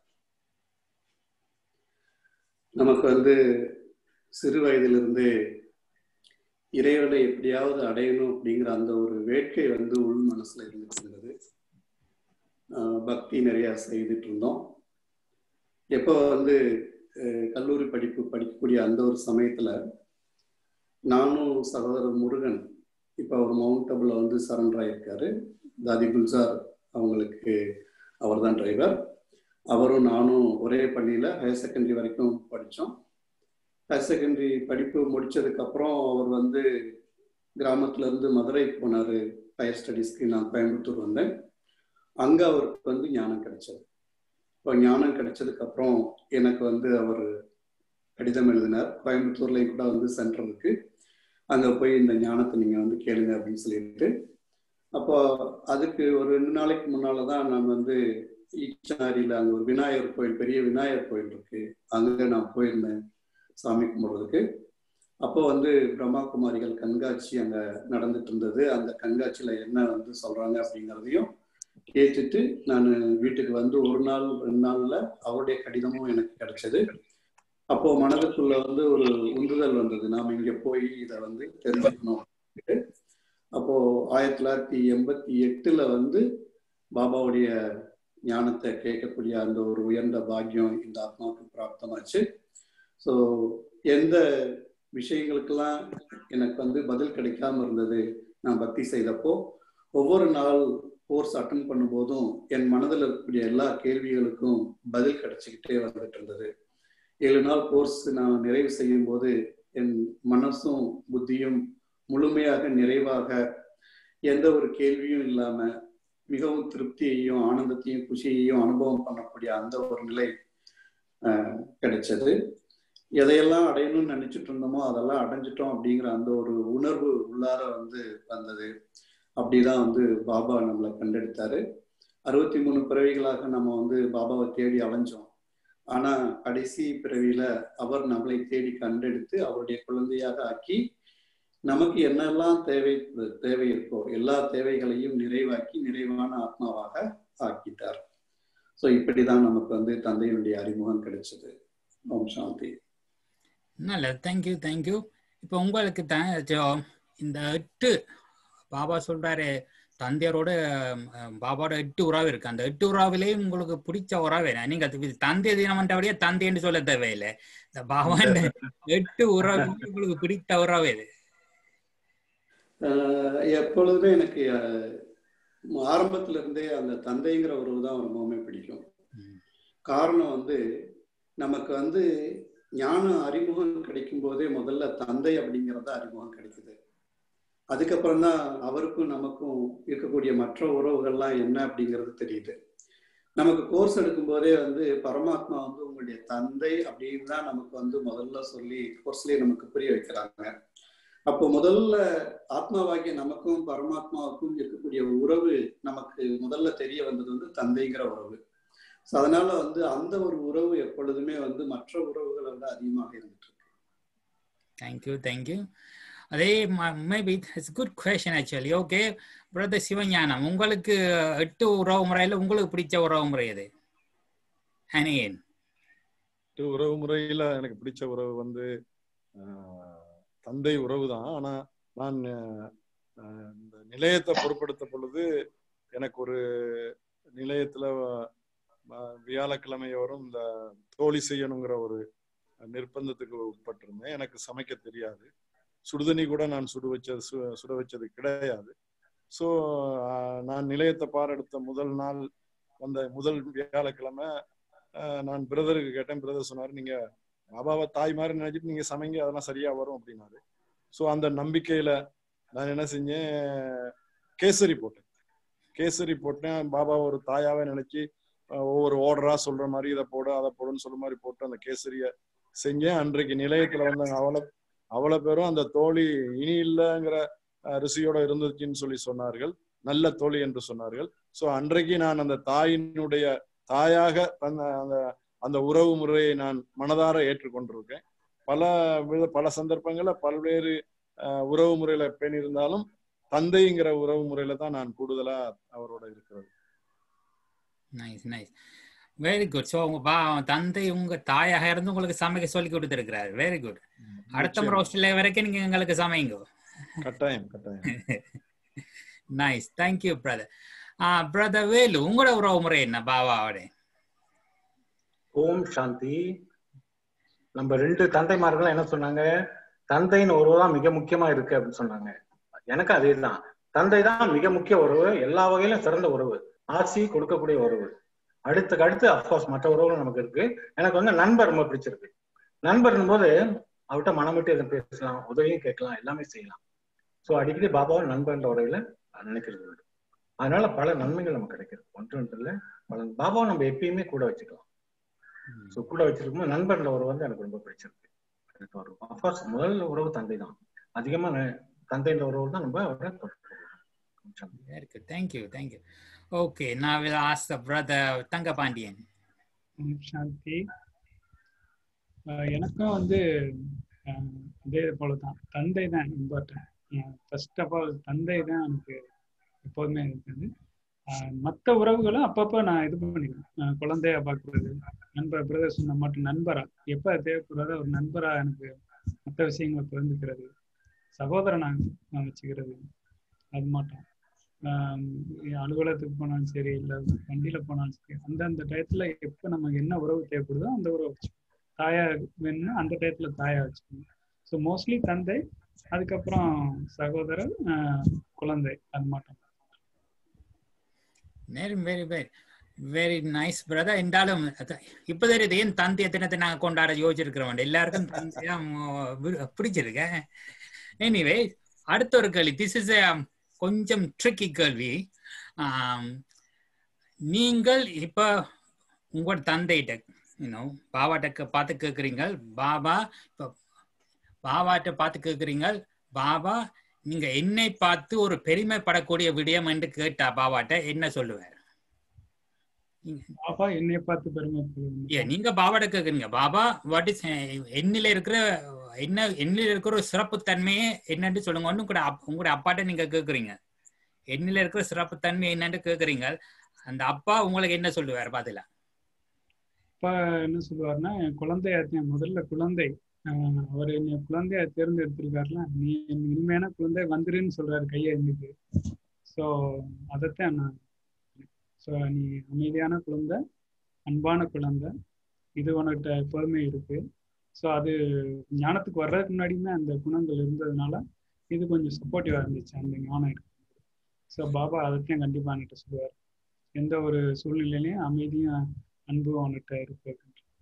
நமக்கு வந்து சிறு வயதிலிருந்து இறைவனை எப்படியாவது அடையணும் அப்படிங்கிற அந்த ஒரு வேட்கை வந்து உள் மனசுல இருந்துட்டு இருந்தது ஆஹ் பக்தி நிறைய செய்துட்டு இருந்தோம் எப்போ வந்து அஹ் கல்லூரி படிப்பு படிக்கக்கூடிய அந்த ஒரு சமயத்துல நானும் சகோதரர் முருகன் இப்போ அவர் மவுண்ட் அபுல வந்து சரண்டர் ஆயிருக்காரு தாதி குல்சார் அவங்களுக்கு அவர் தான் டிரைவர் அவரும் நானும் ஒரே பள்ளியில் ஹையர் செகண்டரி வரைக்கும் படித்தோம் ஹையர் செகண்டரி படிப்பு முடிச்சதுக்கப்புறம் அவர் வந்து கிராமத்துல இருந்து மதுரை போனார் ஹையர் ஸ்டடீஸ்க்கு நான் கோயம்புத்தூர் வந்தேன் அங்கே அவருக்கு வந்து ஞானம் கிடைச்சது இப்போ ஞானம் கிடைச்சதுக்கப்புறம் எனக்கு வந்து அவர் கடிதம் எழுதினார் கோயம்புத்தூர்லேயும் கூட வந்து சென்டர் இருக்கு அங்கே போய் இந்த ஞானத்தை நீங்கள் வந்து கேளுங்க அப்படின்னு சொல்லிட்டு அப்போ அதுக்கு ஒரு ரெண்டு நாளைக்கு முன்னால தான் நான் வந்து ஈச்சனாரியில் அங்கே ஒரு விநாயகர் கோயில் பெரிய விநாயகர் கோயில் இருக்கு அங்கே நான் போயிருந்தேன் சாமி கும்பிட்றதுக்கு அப்போ வந்து பிரம்மா குமாரிகள் கண்காட்சி அங்கே நடந்துட்டு இருந்தது அந்த கண்காட்சியில் என்ன வந்து சொல்கிறாங்க அப்படிங்கிறதையும் கேட்டுட்டு நான் வீட்டுக்கு வந்து ஒரு நாள் ரெண்டு நாள்ல அவருடைய கடிதமும் எனக்கு கிடைச்சது அப்போ மனதுக்குள்ள வந்து ஒரு உந்துதல் வந்தது நாம இங்க போய் இதை வந்து தெரிஞ்சுக்கணும் அப்படின்ட்டு. அப்போ ஆயிரத்தி தொள்ளாயிரத்தி எண்பத்தி எட்டுல வந்து பாபாவுடைய ஞானத்தை கேட்கக்கூடிய அந்த ஒரு உயர்ந்த பாக்கியம் இந்த ஆத்மாவுக்கு பிராப்தமாச்சு ஸோ எந்த விஷயங்களுக்கெல்லாம் எனக்கு வந்து பதில் கிடைக்காம இருந்தது நான் பக்தி செய்தப்போ ஒவ்வொரு நாள் கோர்ஸ் அட்டன் பண்ணும்போதும் என் மனதில் இருக்கக்கூடிய எல்லா கேள்விகளுக்கும் பதில் கிடைச்சிக்கிட்டே வந்துட்டு இருந்தது ஏழு நாள் கோர்ஸ் நான் நிறைவு செய்யும் போது என் மனசும் புத்தியும் முழுமையாக நிறைவாக எந்த ஒரு கேள்வியும் இல்லாம மிகவும் திருப்தியையும் ஆனந்தத்தையும் குஷியையும் அனுபவம் பண்ணக்கூடிய அந்த ஒரு நிலை ஆஹ், கிடைச்சது எதையெல்லாம் அடையணும்னு நினைச்சிட்டு இருந்தோமோ அதெல்லாம் அடைஞ்சிட்டோம் அப்படிங்கிற அந்த ஒரு உணர்வு உள்ளார வந்து வந்தது அப்படிதான் வந்து பாபா நம்மளை கண்டெடுத்தாரு அறுபத்தி மூணு பிறவிகளாக நம்ம வந்து பாபாவை தேடி அலைஞ்சோம் ஆனா கடைசி பிறவியில அவர் நம்மளை தேடி கண்டெடுத்து அவருடைய குழந்தையாக ஆக்கி நமக்கு என்னெல்லாம் தேவை தேவை இருக்கோ எல்லா தேவைகளையும் நிறைவாக்கி நிறைவான ஆத்மாவாக ஆக்கிட்டார் ஸோ இப்படிதான் நமக்கு வந்து தந்தையினுடைய அறிமுகம் கிடைச்சது ஓம் சாந்தி நல்லது தேங்க்யூ தேங்க்யூ இப்போ உங்களுக்கு தான் ஜோ- இந்த எட்டு பாபா சொல்றாரு தந்தையரோட அஹ், பாபாவோட எட்டு உறவு இருக்கு அந்த எட்டு உறவுலயும் உங்களுக்கு பிடிச்ச உறவு என்ன? நீங்க அது தந்தை தினமன்றபடியே தந்தைன்னு சொல்ல தேவையில்லை இந்த பாபாண்ட எட்டு உறவு உங்களுக்கு பிடித்த உறவு இது ஆஹ் எப்பொழுதுமே எனக்கு ஆஹ், ஆரம்பத்துல இருந்தே அந்த தந்தைங்கிற உறவு தான் ரொம்பவுமே பிடிக்கும் காரணம் வந்து நமக்கு வந்து ஞான அறிமுகம் கிடைக்கும் போதே முதல்ல தந்தை அப்படிங்கிறத அறிமுகம் கிடைக்குது அதுக்கப்புறம் தான் அவருக்கும் நமக்கும் இருக்கக்கூடிய மற்ற உறவுகள்லாம் என்ன அப்படிங்கிறது தெரியுது நமக்கு கோர்ஸ் எடுக்கும் போதே வந்து பரமாத்மா வந்து உங்களுடைய தந்தை அப்படின்னு தான் நமக்கு வந்து முதல்ல சொல்லி கோர்ஸ்லயே நமக்கு புரிய வைக்கிறாங்க அப்போ முதல்ல ஆத்மாவாகிய நமக்கும் பரமாத்மாவுக்கும் இருக்கக்கூடிய உறவு நமக்கு முதல்ல தெரிய வந்தது வந்து தந்தைங்கிற உறவு ஸோ அதனால வந்து அந்த ஒரு உறவு எப்பொழுதுமே வந்து மற்ற உறவுகளை விட அதிகமாக இருந்துட்டு இருக்கு தேங்க்யூ தேங்க்யூ அதே maybe it's good question actually okay brother Sivagnanam உங்களுக்கு எட்டு உறவு முறையில் உங்களுக்கு பிடிச்ச உறவு முறை எது அண்ட் ஏன் எட்டு உறவு முறையில எனக்கு பிடிச்ச உறவு வந்து ஆஹ், தந்தை உறவு தான் ஆனா நான் ஆஹ், இந்த நிலையத்தை பொறுப்படுத்த பொழுது எனக்கு ஒரு நிலையத்துல ஆஹ், வியாழக்கிழமை வரும் இந்த தோழி செய்யணுங்கிற ஒரு நிர்பந்தத்துக்கு உட்பட்டிருந்தேன் எனக்கு சமைக்க தெரியாது சுடுதண்ணி கூட நான் சுடு வச்சது சு- சுட வச்சது கிடையாது ஸோ நான் நிலையத்தை பாரெடுத்த முதல் நாள் வந்த முதல் வியாழக்கிழமை ஆஹ் நான் பிரதருக்கு கேட்டேன் பிரதர் சொன்னாரு நீங்க பாபாவை தாய் மாதிரி நினைச்சிட்டு நீங்க சமைங்க அதெல்லாம் சரியா வரும் அப்படின்னாரு ஸோ அந்த நம்பிக்கையில நான் என்ன செஞ்சேன் கேசரி போட்டேன் கேசரி போட்டேன் பாபா ஒரு தாயாவே நினைச்சு ஆஹ் ஒவ்வொரு ஆர்டரா சொல்ற மாதிரி இதை போடு அதை போடுன்னு சொல்ற மாதிரி போட்டு அந்த கேசரிய செஞ்சேன் அன்றைக்கு நிலையத்துல வந்தாங்க அவ்வளோ அவ்வளோ பேரும் அந்த தோழி இனி இல்லைங்கிற ஆஹ் ருசியோட இருந்துச்சுன்னு சொல்லி சொன்னார்கள் நல்ல தோழி என்று சொன்னார்கள் ஸோ அன்றைக்கு நான் அந்த தாயினுடைய தாயாக தந்த அந்த அந்த உறவு முறையை நான் மனதார ஏற்றுக்கொண்டிருக்கேன் பல வித- பல சந்தர்ப்பங்கள்ல பல்வேறு ஆஹ், உறவு முறையில பெண் இருந்தாலும் தந்தைங்கிற உறவு முறையில தான் நான் கூடுதலா அவரோட இருக்கிறது nice nice very good so உங்க பா தந்தை உங்க தாயாக இருந்து உங்களுக்கு சமைக்க சொல்லி கொடுத்துருக்கிறாரு வெரி குட் அடுத்த முறை ஆஸ்திரேலியா வரைக்கும் நீங்க எங்களுக்கு சமைங்க கட்டாயம் கட்டாயம் nice thank you brother brother Velu உங்களோட உறவு முறை என்ன பாபாவோட ஓம் சாந்தி நம்ம ரெண்டு தந்தைமார்களும் என்ன சொன்னாங்க தந்தையின் உறவு தான் மிக முக்கியமா இருக்கு அப்படின்னு சொன்னாங்க எனக்கு அதே தான் தந்தை தான் மிக முக்கிய உறவு எல்லா வகையிலும் சிறந்த உறவு ஆசி கொடுக்கக்கூடிய உறவு அடுத்துக்கு அடுத்து அப்கோர்ஸ் மற்ற உறவுகளும் நமக்கு இருக்கு எனக்கு வந்து நண்பர் ரொம்ப பிடிச்சிருக்கு நண்பர்னும் போது அவர்கிட்ட மனம் விட்டு எதுவும் பேசலாம் உதவியும் கேட்கலாம் எல்லாமே செய்யலாம் ஸோ அடிக்கடி பாபாவை நண்பர்ன்ற உறவுல நினைக்கிறது உண்டு. அதனால பல நன்மைகள் நமக்கு கிடைக்கிறது ஒன்று ஒன்று இல்லை பல பாபாவை நம்ம எப்பயுமே கூட வச்சுக்கலாம் ஸோ கூட வச்சிருக்கும்போது நண்பர்ன்ற உறவு வந்து எனக்கு ரொம்ப பிடிச்சிருக்கு எனக்கு ஒரு அஃப்கோர்ஸ் முதல் உறவு தந்தை தான் அதிகமா ந- தந்தைன்ற உறவு தான் நம்ம அவரை தொடர்பு very good thank you thank you okay நான் will ask the brother Thanga Pandian ஓம் சாந்தி ஆஹ் எனக்கும் வந்து ஆஹ் அதே போல தான் தந்தை தான் இம்பார்ட்டன்ட் ஃபர்ஸ்ட் ஆஃப் ஆல் தந்தை தான் எனக்கு எப்போதுமே இருக்குது ஆஹ் மத்த உறவுகளும் அப்பப்போ நான் இது பண்ணிக்குவேன் ஆஹ் குழந்தைய பார்க்கறது நண்பர் பிரதர் சொன்ன மட்டும் நண்பரா எப்ப தேவைப்படுறதோ ஒரு நண்பரா எனக்கு மற்ற விஷயங்களை பகிர்ந்துக்கிறது சகோதரனா நான் வச்சுக்கிறது அது மட்டும் ஆஹ் அலுவலகத்துக்கு போனாலும் சரி இல்லை வண்டியில போனாலும் சரி அந்தந்த டயத்துல எப்ப நமக்கு என்ன உறவு தேவைப்படுதோ அந்த உறவு வச்சுக்கணும் தாயா வேணும்னா அந்த டயத்துல தாயா வச்சுக்கணும் ஸோ மோஸ்ட்லி தந்தை அதுக்கப்புறம் சகோதரர் ஆஹ் குழந்தை அது மட்டும் very very very very nice brother என்றாலும் அத- இப்ப தெரியுது ஏன் தந்தைய தினத்தை நாங்க கொண்டாட யோசிச்சிருக்கிறோம் எல்லாருக்கும் தந்தையா ம- வி- பிடிச்சிருக்க எனிவே அடுத்த ஒரு கேள்வி திஸ் இஸ் கொஞ்சம் ட்ரிக்கி கேள்வி ஆம், நீங்கள் இப்ப உங்களோட தந்தைகிட்ட இன்னும் பாபாட்ட பார்த்து கேக்குறீங்க பாபா இப்ப பாபாட்ட பார்த்து கேக்குறீங்க பாபா நீங்க என்னை பார்த்து ஒரு பெருமைப்படக்கூடிய விடயம் என்று கேட்டா பாபாட்ட என்ன சொல்லுவார் பாபா என்னை பார்த்து பெருமைப்படுவது ஏ நீங்க பாபாட்ட கேக்குறீங்க பாபா வாட் இஸ் என்னில இருக்கிற என்ன என்னில இருக்கிற ஒரு சிறப்பு தன்மையே என்னன்னு சொல்லுங்க ஒன்னும் கூட அப்- உங்களுடைய அப்பாட்ட நீங்க கேக்குறீங்க என்னில இருக்கிற சிறப்பு தன்மை என்னன்னு கேக்குறீங்க அந்த அப்பா உங்களுக்கு என்ன சொல்லுவார் பாத்தீங்களா அப்பா என்ன சொல்லுவாருன்னா என் குழந்தையா என் முதல்ல குழந்தை ஆஹ் அவர் என்னை குழந்தையா தேர்ந்தெடுத்திருக்காருல நீ என் இனிமையான குழந்தை வந்துருன்னு சொல்றாரு கையை எண்ணிக்கு ஸோ அதைத்தான் நான் ஸோ நீ அமைதியான குழந்தை அன்பான குழந்தை இது உனக்கிட்ட எப்போதுமே இருக்கு ஸோ அது ஞானத்துக்கு வர்றதுக்கு முன்னாடியுமே அந்த குணங்கள் இருந்ததுனால இது கொஞ்சம் சப்போர்ட்டிவா இருந்துச்சு அந்த ஞானம் இருக்கு ஸோ பாபா அதைத்தான் கண்டிப்பா என்கிட்ட சொல்லுவார் எந்த ஒரு சூழ்நிலையிலையும் அமைதியும் அன்பும் அவன்கிட்ட இருக்கு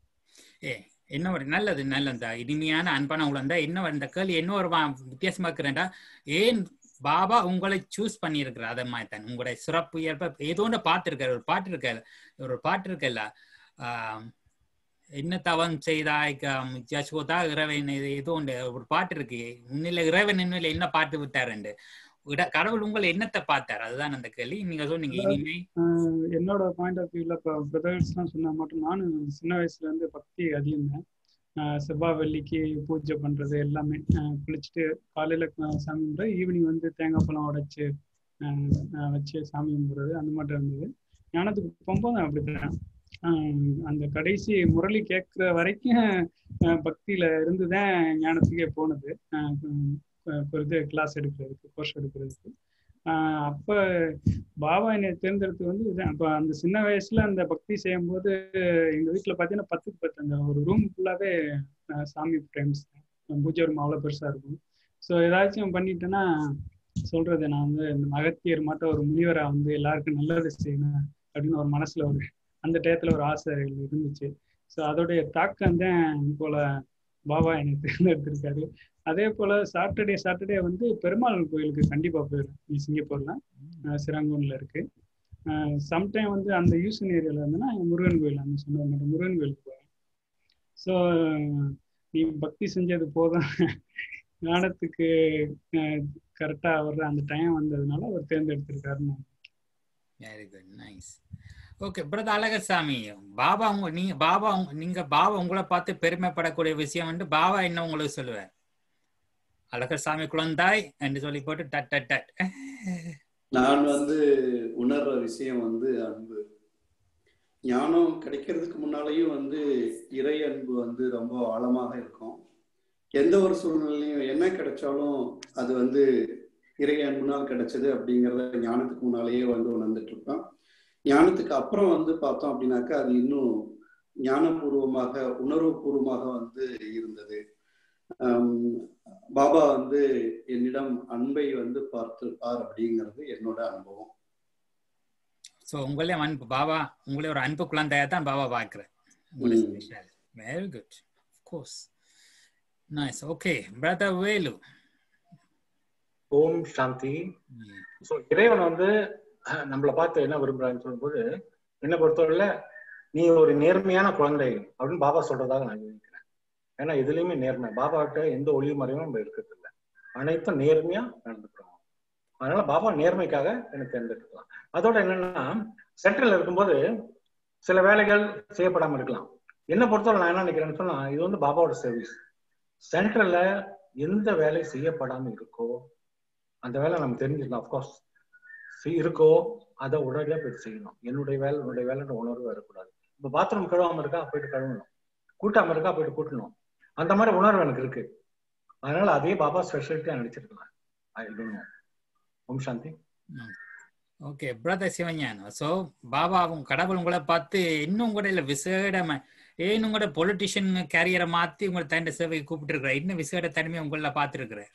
ஏ என்ன ஒரு நல்லது நல்லதா இனிமையான அன்பான உழந்தா என்ன ஒரு- இந்த கேள்வி என்ன ஒரு வா- வித்தியாசமா இருக்கிறேன்டா ஏன் பாபா உங்களை சூஸ் பண்ணி இருக்கிறார் அதை மாதிரி தான் உங்களுடைய சிறப்பு ஏற்ப ஏதோ ஒன்று பாட்டு இருக்காரு ஒரு பாட்டு இருக்காரு ஒரு பாட்டு இருக்கல்ல ஆஹ், என்ன தவம் செய்தாய் க- ஜசோதா இறைவன் இது ஏதோ ஒன்று ஒரு பாட்டு இருக்கு உன்னில இறைவன் இன்னில என்ன பாட்டு விட்டாருண்டு இட- கடவுள் உங்களை என்னத்தை பார்த்தார் அதுதான் அந்த கேள்வி நீங்க சொன்னீங்க இனிமை ஆஹ் என்னோட பாயிண்ட் ஆஃப் வியூல இப்போ பிரதர்ஸ்லாம் சொன்னா மட்டும் நானும் சின்ன வயசுல இருந்து பக்தி அதிகம் செவ்வாய் வெள்ளிக்கு பூஜை பண்றது எல்லாமே ஆஹ் குளிச்சுட்டு காலையில ஆஹ் சாமி கும்பிட்றது ஈவினிங் வந்து தேங்காய் பழம் உடைச்சு ஆஹ் ஆஹ் வச்சு சாமி கும்பிட்றது அந்த மாதிரி இருந்தது ஞானத்துக்கு போகும்போது அப்படித்தான் ஆஹ் அந்த கடைசி முரளி கேட்குற வரைக்கும் ஆஹ் பக்தியில இருந்துதான் ஞானத்துக்கே போனது ஆஹ் கு- இது கிளாஸ் எடுக்கிறதுக்கு கோர்ஸ் எடுக்கிறதுக்கு ஆஹ் அப்ப பாபா என்னை தேர்ந்தெடுத்து வந்து இதுதான் அப்ப அந்த சின்ன வயசுல அந்த பக்தி செய்யும்போது எங்க வீட்டுல பாத்தீங்கன்னா பத்துக்கு பத்து அந்த ஒரு ரூம் ஃபுல்லாவே சாமி ஃப்ரேம்ஸ் பூஜை ரூம் அவ்வளவு பெருசா இருக்கும் ஸோ ஏதாச்சும் பண்ணிட்டேன்னா சொல்றது நான் வந்து இந்த அகத்தியர் மட்டும் ஒரு முனிவரா வந்து எல்லாருக்கும் நல்லது செய்யணும் அப்படின்னு ஒரு மனசுல ஒரு அந்த டயத்துல ஒரு ஆசை இருந்துச்சு ஸோ அதோடைய தாக்கம் தான் போல பாபா என்னை தேர்ந்தெடுத்திருக்காரு அதே போல சாட்டர்டே சாட்டர்டே வந்து பெருமாள் கோயிலுக்கு கண்டிப்பா போயிடும் சிங்கப்பூர்ல அஹ் சிராங்கூன்ல இருக்கு சம்டைம் வந்து அந்த யூசன் ஏரியால இருந்தேன்னா முருகன் கோயில் அந்த சொன்ன மாதிரி முருகன் கோயிலுக்கு போவேன் ஸோ நீ பக்தி செஞ்சது போதும் ஞானத்துக்கு கரெக்டா வர்ற அந்த டைம் வந்ததுனால அவர் தேர்ந்தெடுத்திருக்காருன்னு நான் very good nice okay brother Alagasamy Baba உங்க நீங்க பாபா உங்க- நீங்க பாபா உங்களை பார்த்து பெருமைப்படக்கூடிய விஷயம் வந்து பாபா என்ன உங்களுக்கு சொல்லுவார் அழகசாமி குழந்தாய் என்று சொல்லி போட்டு டட் டட் டட் நான் வந்து உணர்ற விஷயம் வந்து அன்பு ஞானம் கிடைக்கிறதுக்கு முன்னாலேயும் வந்து இறை அன்பு வந்து ரொம்ப ஆழமாக இருக்கும் எந்த ஒரு சூழ்நிலையும் என்ன கிடைச்சாலும் அது வந்து இறை அன்புனால் கிடைச்சது அப்படிங்கிறத ஞானத்துக்கு முன்னாலேயே வந்து உணர்ந்துட்டு இருப்பேன் ஞானத்துக்கு அப்புறம் வந்து பார்த்தோம் அப்படின்னாக்கா அது இன்னும் ஞானபூர்வமாக உணர்வுபூர்வமாக வந்து இருந்தது ஆம், பாபா வந்து என்னிடம் அன்பை வந்து பார்த்திருப்பார் அப்படிங்கிறது என்னோட அனுபவம் ஸோ உங்களே அன்பு பாபா உங்களே ஒரு அன்பு குழந்தையா தான் பாபா பார்க்கிறேன் very good course nice okay brother Velu Om Shanti so இறைவன் வந்து அஹ், நம்மளை பார்த்து என்ன விரும்புறான்னு சொல்லும்போது என்னை பொறுத்தவரையில நீ ஒரு நேர்மையான குழந்தை அப்படின்னு பாபா சொல்றதாக நான் யோசிக்கிறேன் ஏன்னா இதுலயுமே நேர்மை பாபா கிட்ட எந்த ஒளிவு மறைவும் நம்ம இருக்கிறது இல்லை அனைத்தும் நேர்மையா நடந்துக்கிறோம் அதனால பாபா நேர்மைக்காக எனக்கு தேர்ந்தெடுக்கலாம் அதோட என்னன்னா சென்ட்ரல் இருக்கும்போது சில வேலைகள் செய்யப்படாம இருக்கலாம் என்ன பொறுத்தவரை நான் என்ன நினைக்கிறேன்னு சொன்னா இது வந்து பாபாவோட சர்வீஸ் சென்ட்ரல்ல எந்த வேலை செய்யப்படாம இருக்கோ அந்த வேலை நம்ம தெரிஞ்சிருக்கோம் அஃப்கோர்ஸ் இருக்கோ அதை உடனடியாக போயிட்டு செய்யணும் என்னுடைய வேலை என்னுடைய வேலைன்ற உணர்வு வரக்கூடாது இப்போ பாத்ரூம் கழுவாம இருக்கா போயிட்டு கழுவணும் கூட்டாம இருக்கா போயிட்டு கூட்டணும் அந்த மாதிரி உணர்வு எனக்கு இருக்கு அதனால அதே பாபா ஸ்பெஷலிட்டியா நினைச்சிருக்கலாம் I don't know Om Shanti okay brother Sivagnanam so Baba அவங்க கடவுள் உங்களை பார்த்து இன்னும் கூட இல்லை விசேடமா ஏன் உங்களோட பொலிட்டிஷியன் கேரியரை மாத்தி உங்களை தண்ட சேவைக்கு கூப்பிட்டு இருக்கிற இன்னும் விசேட தனிமை உங்கள பார்த்துருக்குறேன்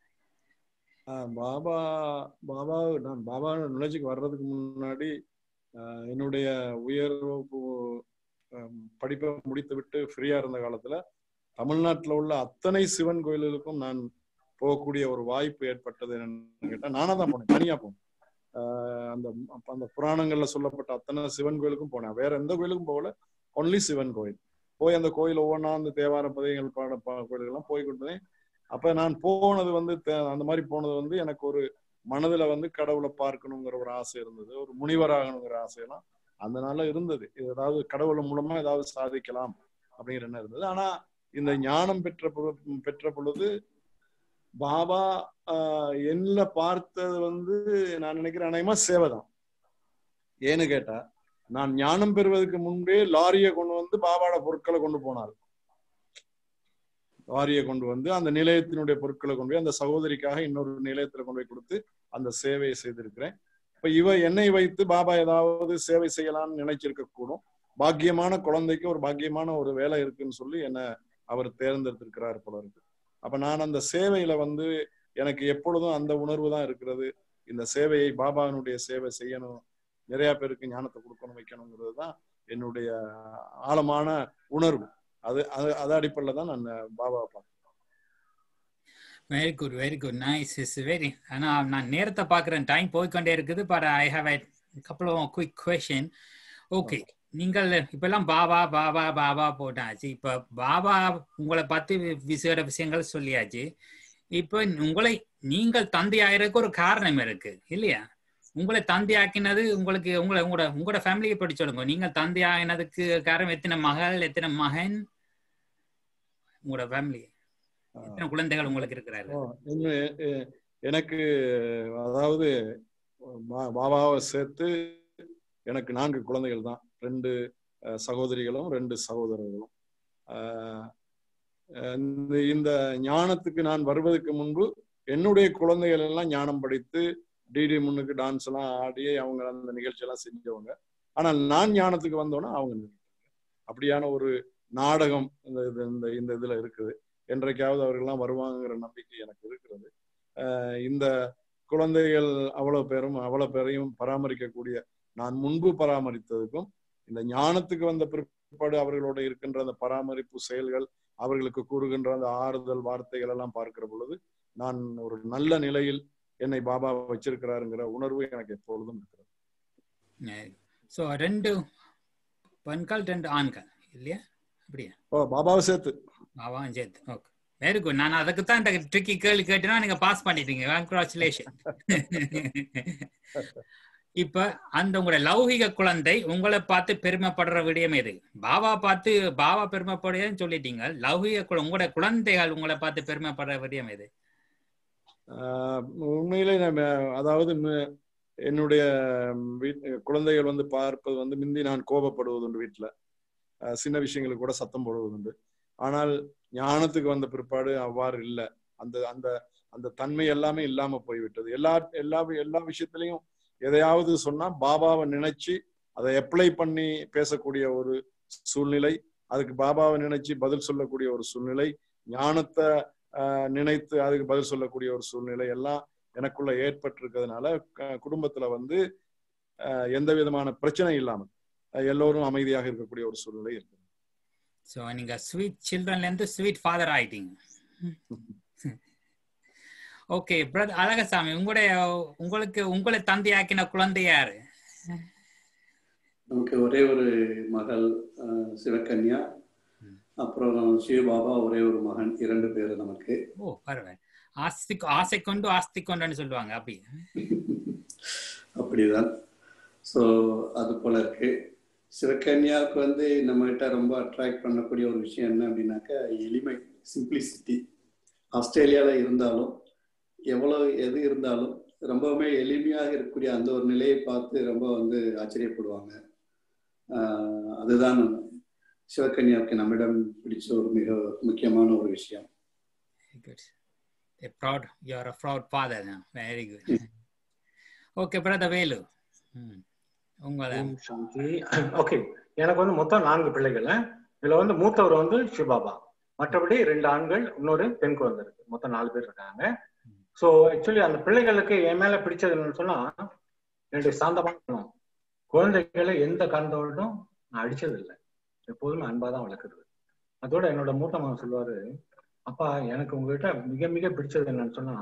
ஆஹ் பாபா பாபா நான் பாபா நாலேஜுக்கு வர்றதுக்கு முன்னாடி ஆஹ் என்னுடைய உயர் வகுப்பு ஆம், படிப்பை முடித்துவிட்டு ஃப்ரீயா இருந்த காலத்துல தமிழ்நாட்டுல உள்ள அத்தனை சிவன் கோயில்களுக்கும் நான் போகக்கூடிய ஒரு வாய்ப்பு ஏற்பட்டது என்னன்னு கேட்டா நானா தான் போனேன் தனியா போனேன் ஆஹ் அந்த அப்ப அந்த புராணங்கள்ல சொல்லப்பட்ட அத்தனை சிவன் கோயிலுக்கும் போனேன் வேற எந்த கோயிலுக்கும் போகல ஒன்லி சிவன் கோயில் போய் அந்த கோயில் ஒவ்வொன்றா அந்த தேவார பதிகள் பாட பா- கோயில்கள்லாம் போய் கொண்டேன் அப்ப நான் போனது வந்து தே- அந்த மாதிரி போனது வந்து எனக்கு ஒரு மனதுல வந்து கடவுளை பார்க்கணுங்கிற ஒரு ஆசை இருந்தது ஒரு முனிவராகணுங்கிற ஆசையெல்லாம் அந்த நாள்ல இருந்தது இது ஏதாவது கடவுள் மூலமா ஏதாவது சாதிக்கலாம் அப்படிங்கிற எண்ணம் இருந்தது ஆனா இந்த ஞானம் பெற்ற பொழு- பெற்ற பொழுது பாபா ஆஹ் என்னல பார்த்தது வந்து நான் நினைக்கிறேன் அநேகமா சேவை தான் ஏன்னு கேட்டா நான் ஞானம் பெறுவதற்கு முன்பே லாரியை கொண்டு வந்து பாபாவோட பொருட்களை கொண்டு போனார் லாரியை கொண்டு வந்து அந்த நிலையத்தினுடைய பொருட்களை கொண்டு போய் அந்த சகோதரிக்காக இன்னொரு நிலையத்துல கொண்டு போய் கொடுத்து அந்த சேவையை செய்திருக்கிறேன் இப்ப இவ என்னை வைத்து பாபா ஏதாவது சேவை செய்யலாம்னு நினைச்சிருக்க கூடும் பாக்கியமான குழந்தைக்கு ஒரு பாக்கியமான ஒரு வேலை இருக்குன்னு சொல்லி என்ன அவர் தேர்ந்தெடுத்திருக்கிறார் போல இருக்கு அப்ப நான் அந்த சேவையில வந்து எனக்கு எப்பொழுதும் அந்த உணர்வு தான் இருக்கிறது இந்த சேவையை பாபாவினுடைய சேவை செய்யணும் நிறைய பேருக்கு ஞானத்தை கொடுக்கணும் வைக்கணுங்கிறது தான் என்னுடைய ஆழமான உணர்வு அது அது அது அடிப்படையில் தான் நான் பாபாவை பார்க்கிறேன் very good very good nice is very ஆனா நான் நேரத்தை பார்க்குறேன் டைம் போய்க்கொண்டே இருக்குது பட் ஐ ஹாவ் ஐ கப்பல் குயிக் கொஷின் ஓகே நீங்கள் இப்பெல்லாம் பாபா பாபா பாபா போட்டாச்சு இப்ப பாபா உங்களை பத்தி வி- விசேட விஷயங்கள் சொல்லியாச்சு இப்ப உங்களை நீங்கள் தந்தை ஆகிறதுக்கு ஒரு காரணம் இருக்கு இல்லையா உங்களை தந்தை ஆக்கினது உங்களுக்கு உங்களை உங்களோட உங்களோட ஃபேமிலியை பற்றி சொல்லுங்க நீங்கள் தந்தை ஆகினதுக்கு காரணம் எத்தனை மகள் எத்தனை மகன் உங்களோட ஃபேமிலி எத்தனை குழந்தைகள் உங்களுக்கு இருக்கிறாரு ஓ, இன்னும் எ- எ- எனக்கு அதாவது பா- பாபாவை சேர்த்து எனக்கு நான்கு குழந்தைகள் தான் ரெண்டு அஹ், சகோதரிகளும் ரெண்டு சகோதரர்களும் அஹ், இந்த இந்த ஞானத்துக்கு நான் வருவதற்கு முன்பு என்னுடைய குழந்தைகள் எல்லாம் ஞானம் படித்து டிடி முன்னுக்கு டான்ஸ் எல்லாம் ஆடி அவங்க அந்த நிகழ்ச்சி எல்லாம் செஞ்சவங்க ஆனால் நான் ஞானத்துக்கு வந்தோன்னா அவங்க நின்னுட்டாங்க. அப்படியான ஒரு நாடகம் இந்த இது- இந்த இந்த இதுல இருக்குது என்றைக்காவது அவர்கள்லாம் வருவாங்கங்கிற நம்பிக்கை எனக்கு இருக்கிறது அஹ் இந்த குழந்தைகள் அவ்வளவு பேரும் அவ்வளவு பேரையும் பராமரிக்கக்கூடிய நான் முன்பு பராமரித்ததுக்கும் இந்த ஞானத்துக்கு வந்த பிற்பாடு அவர்களோட இருக்கின்ற அந்த பராமரிப்பு செயல்கள் அவர்களுக்கு கூறுகின்ற அந்த ஆறுதல் வார்த்தைகள் எல்லாம் பார்க்கிற பொழுது நான் ஒரு நல்ல நிலையில் என்னை பாபா வச்சிருக்கிறாருங்கிற உணர்வு எனக்கு எப்பொழுதும் இருக்கிறது ஸோ ரெண்டு பெண்கள் ரெண்டு ஆண்கள் இல்லையா அப்படியா ஓ பாபாவை சேர்த்து பாபாவும் சேர்த்து ஓகே வெரி குட் நான் அதுக்கு தான் இந்த ட்ரிக்கி கேள்வி கேட்டேன்னா நீங்க பாஸ் பண்ணிட்டீங்க கங்க்ராச்சுலேஷன் இப்ப அந்த உங்களோட லௌகிக குழந்தை உங்களை பார்த்து பெருமைப்படுற விடயம் எது பாபா பார்த்து பாபா பெருமைப்படுறேன்னு சொல்லிட்டீங்க லௌகிக குழ- உங்களோட குழந்தைகள் உங்களை பார்த்து பெருமைப்படுற விடயம் எது ஆஹ் உண்மையிலே நம்ம அதாவது ம- என்னுடைய வீட் குழந்தைகள் வந்து பார்ப்பது வந்து முந்தி நான் கோபப்படுவது உண்டு வீட்டுல ஆஹ் சின்ன விஷயங்களுக்கு கூட சத்தம் போடுவது உண்டு ஆனால் ஞானத்துக்கு வந்த பிற்பாடு அவ்வாறு இல்லை அந்த அந்த அந்த தன்மை எல்லாமே இல்லாம போய்விட்டது எல்லா எல்லா எல்லா விஷயத்திலையும் எதையாவது சொன்னா பாபாவை நினைச்சு அதை அப்ளை பண்ணி பேசக்கூடிய ஒரு சூழ்நிலை அதுக்கு பாபாவை நினைச்சு பதில் சொல்லக்கூடிய ஒரு சூழ்நிலை ஞானத்தை ஆஹ் நினைத்து அதுக்கு பதில் சொல்லக்கூடிய ஒரு சூழ்நிலை எல்லாம் எனக்குள்ள ஏற்பட்டிருக்கிறதுனால க- குடும்பத்துல வந்து ஆஹ் எந்த விதமான பிரச்சனை இல்லாமல் ஆஹ் எல்லோரும் அமைதியாக இருக்கக்கூடிய ஒரு சூழ்நிலை இருக்கு ஸோ நீங்க ஸ்வீட் சில்ட்ரன்ல இருந்து ஸ்வீட் ஃபாதர் ஆயிட்டீங்க ஓகே பிரதர் அழகசாமி உங்களுடைய உங்களுக்கு உங்களை தந்தையாக்கின குழந்தை யாரு நமக்கு ஒரே ஒரு மகள் அஹ், சிவகன்யா அப்புறம் சிவபாபா ஒரே ஒரு மகன் இரண்டு பேர் நமக்கு ஓ பரவாயில்ல ஆஸ்தி ஆசை கொண்டு ஆஸ்தி கொண்டுன்னு சொல்லுவாங்க அப்படி அப்படிதான் ஸோ அது போல இருக்கு சிவகன்யாவுக்கு வந்து நம்மகிட்ட ரொம்ப அட்ராக்ட் பண்ணக்கூடிய ஒரு விஷயம் என்ன அப்படின்னாக்கா எளிமை சிம்பிளிசிட்டி ஆஸ்திரேலியாவில் இருந்தாலும் எவ்வளோ எது இருந்தாலும் ரொம்பவுமே எளிமையாக இருக்கக்கூடிய அந்த ஒரு நிலையை பார்த்து ரொம்ப வந்து ஆச்சரியப்படுவாங்க ஆஹ் அதுதான் சிவகன்யாவுக்கு நம்மிடம் பிடிச்ச ஒரு மிக முக்கியமான ஒரு விஷயம் good proud you are a proud father very good okay brother Velu ம். உங்களை ஓம் சாந்தி ஓகே எனக்கு வந்து மொத்தம் நான்கு பிள்ளைகள் இதுல வந்து மூத்தவர் வந்து சிவபாபா மற்றபடி ரெண்டு ஆண்கள் இன்னொரு பெண் குழந்தை இருக்கு மொத்தம் நாலு பேர் இருக்காங்க ஸோ ஆக்சுவலி அந்த பிள்ளைகளுக்கு என் மேல பிடிச்சது என்னன்னு சொன்னா என்னுடைய சாந்தமான குணம் குழந்தைகளை எந்த காரணத்தோடும் நான் அடிச்சது இல்லை எப்போதுமே அன்பா தான் வளர்க்குறது அதோட என்னோட மூத்த மகன் சொல்லுவாரு அப்பா எனக்கு உங்ககிட்ட மிக மிக பிடிச்சது என்னன்னு சொன்னா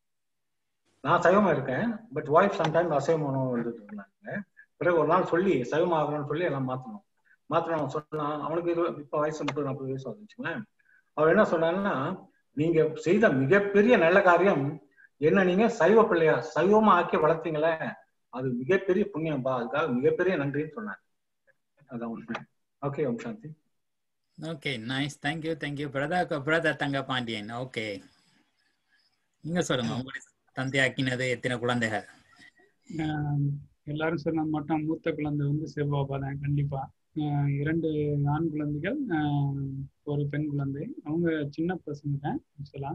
நான் சைவமா இருக்கேன் பட் ஒய்ஃப் சம்டைம் அசைவ உணவு வந்துட்டு இருந்தாங்க பிறகு ஒரு நாள் சொல்லி சைவம் ஆகணும்னு சொல்லி எல்லாம் மாத்தணும் மாத்தணும் அவன் சொன்னான் அவனுக்கு இரு இப்ப வயசு முப்பது நாற்பது வயசு வந்துச்சுங்களேன் அவர் என்ன சொன்னாருன்னா நீங்க செய்த மிகப்பெரிய நல்ல காரியம் என்ன நீங்க சைவ பிள்ளையா சைவமா ஆக்கி வளர்த்தீங்களே அது மிகப்பெரிய புண்ணியம்பா அதுக்காக மிகப்பெரிய நன்றின்னு சொன்னார் அதான் உண்மை ஓகே ஓம் சாந்தி okay nice thank you thank you brother brother Thanga Pandian okay நீங்க சொல்லுங்க உங்களுடைய தந்தையாக்கினது எத்தனை குழந்தைகள் ஆஹ் எல்லாரும் சொன்ன மட்டும் மூத்த குழந்தை வந்து சிவபாபா தான் கண்டிப்பா ஆஹ் இரண்டு ஆண் குழந்தைகள் ஆஹ் ஒரு பெண் குழந்தை அவங்க சின்ன பசங்க தான் ஆக்சுவலா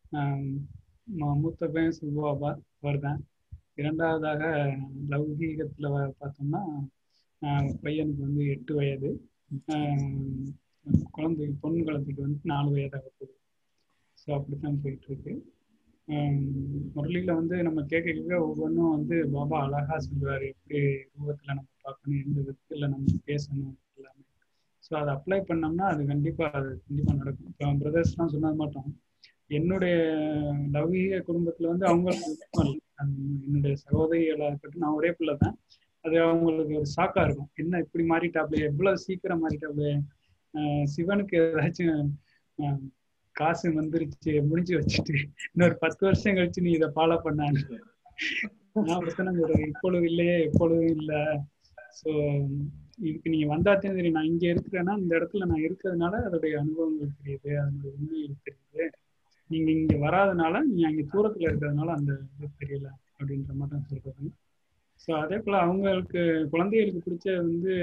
மூத்த பையன் சிவபாபா அவர் தான் இரண்டாவதாக லௌகீகத்துல வ- பார்த்தோம்னா ஆஹ் பையனுக்கு வந்து எட்டு வயது ஆஹ் குழந்தை பொண்ணு குழந்தைக்கு வந்து நாலு வயதாக போகுது ஸோ அப்படித்தான் போயிட்டு இருக்கு ஆஹ் முரளியில வந்து நம்ம கேட்க கேட்க ஒவ்வொன்றும் வந்து பாபா அழகா சொல்லுவாரு எப்படி ரூபத்துல நம்ம பார்க்கணும் எந்த விதத்துல நம்ம பேசணும் எல்லாமே ஸோ அதை அப்ளை பண்ணோம்னா அது கண்டிப்பா அது கண்டிப்பா நடக்கும் இப்போ பிரதர்ஸ்லாம் சொன்னது மாட்டோம் என்னுடைய லௌகீக குடும்பத்துல வந்து அவங்களுக்கு விருப்பம் இல்லை. அது என்னுடைய சகோதரிகளா இருக்கட்டும் நான் ஒரே பிள்ளை தான் அது அவங்களுக்கு ஒரு ஷாக்கா இருக்கும் என்ன இப்படி மாறிட்டாப்லே எவ்வளவு சீக்கிரம் மாறிட்டாப்லே ஆஹ் சிவனுக்கு ஏதாச்சும் ஆஹ் காசு வந்துருச்சு முடிஞ்சு வச்சுட்டு இன்னொரு பத்து வருஷம் கழிச்சு நீ இதை ஃபாலோ பண்ணான்னு நான் பிரச்சனை சொல்றேன் இப்பொழுது இல்லையே எப்பொழுதும் இல்லை ஸோ இதுக்கு நீங்க வந்தாத்தையும் சரி நான் இங்க இருக்கிறேன்னா இந்த இடத்துல நான் இருக்கிறதுனால அதோடைய அனுபவங்கள் தெரியுது அதனுடைய உண்மைகள் தெரியுது நீங்க இங்க வராதனால நீங்க அங்க தூரத்துல இருக்கிறதுனால அந்த இது தெரியல அப்படின்ற மாதிரி தான் சொல்றாங்க ஸோ அதே போல அவங்களுக்கு குழந்தைகளுக்கு பிடிச்ச வந்து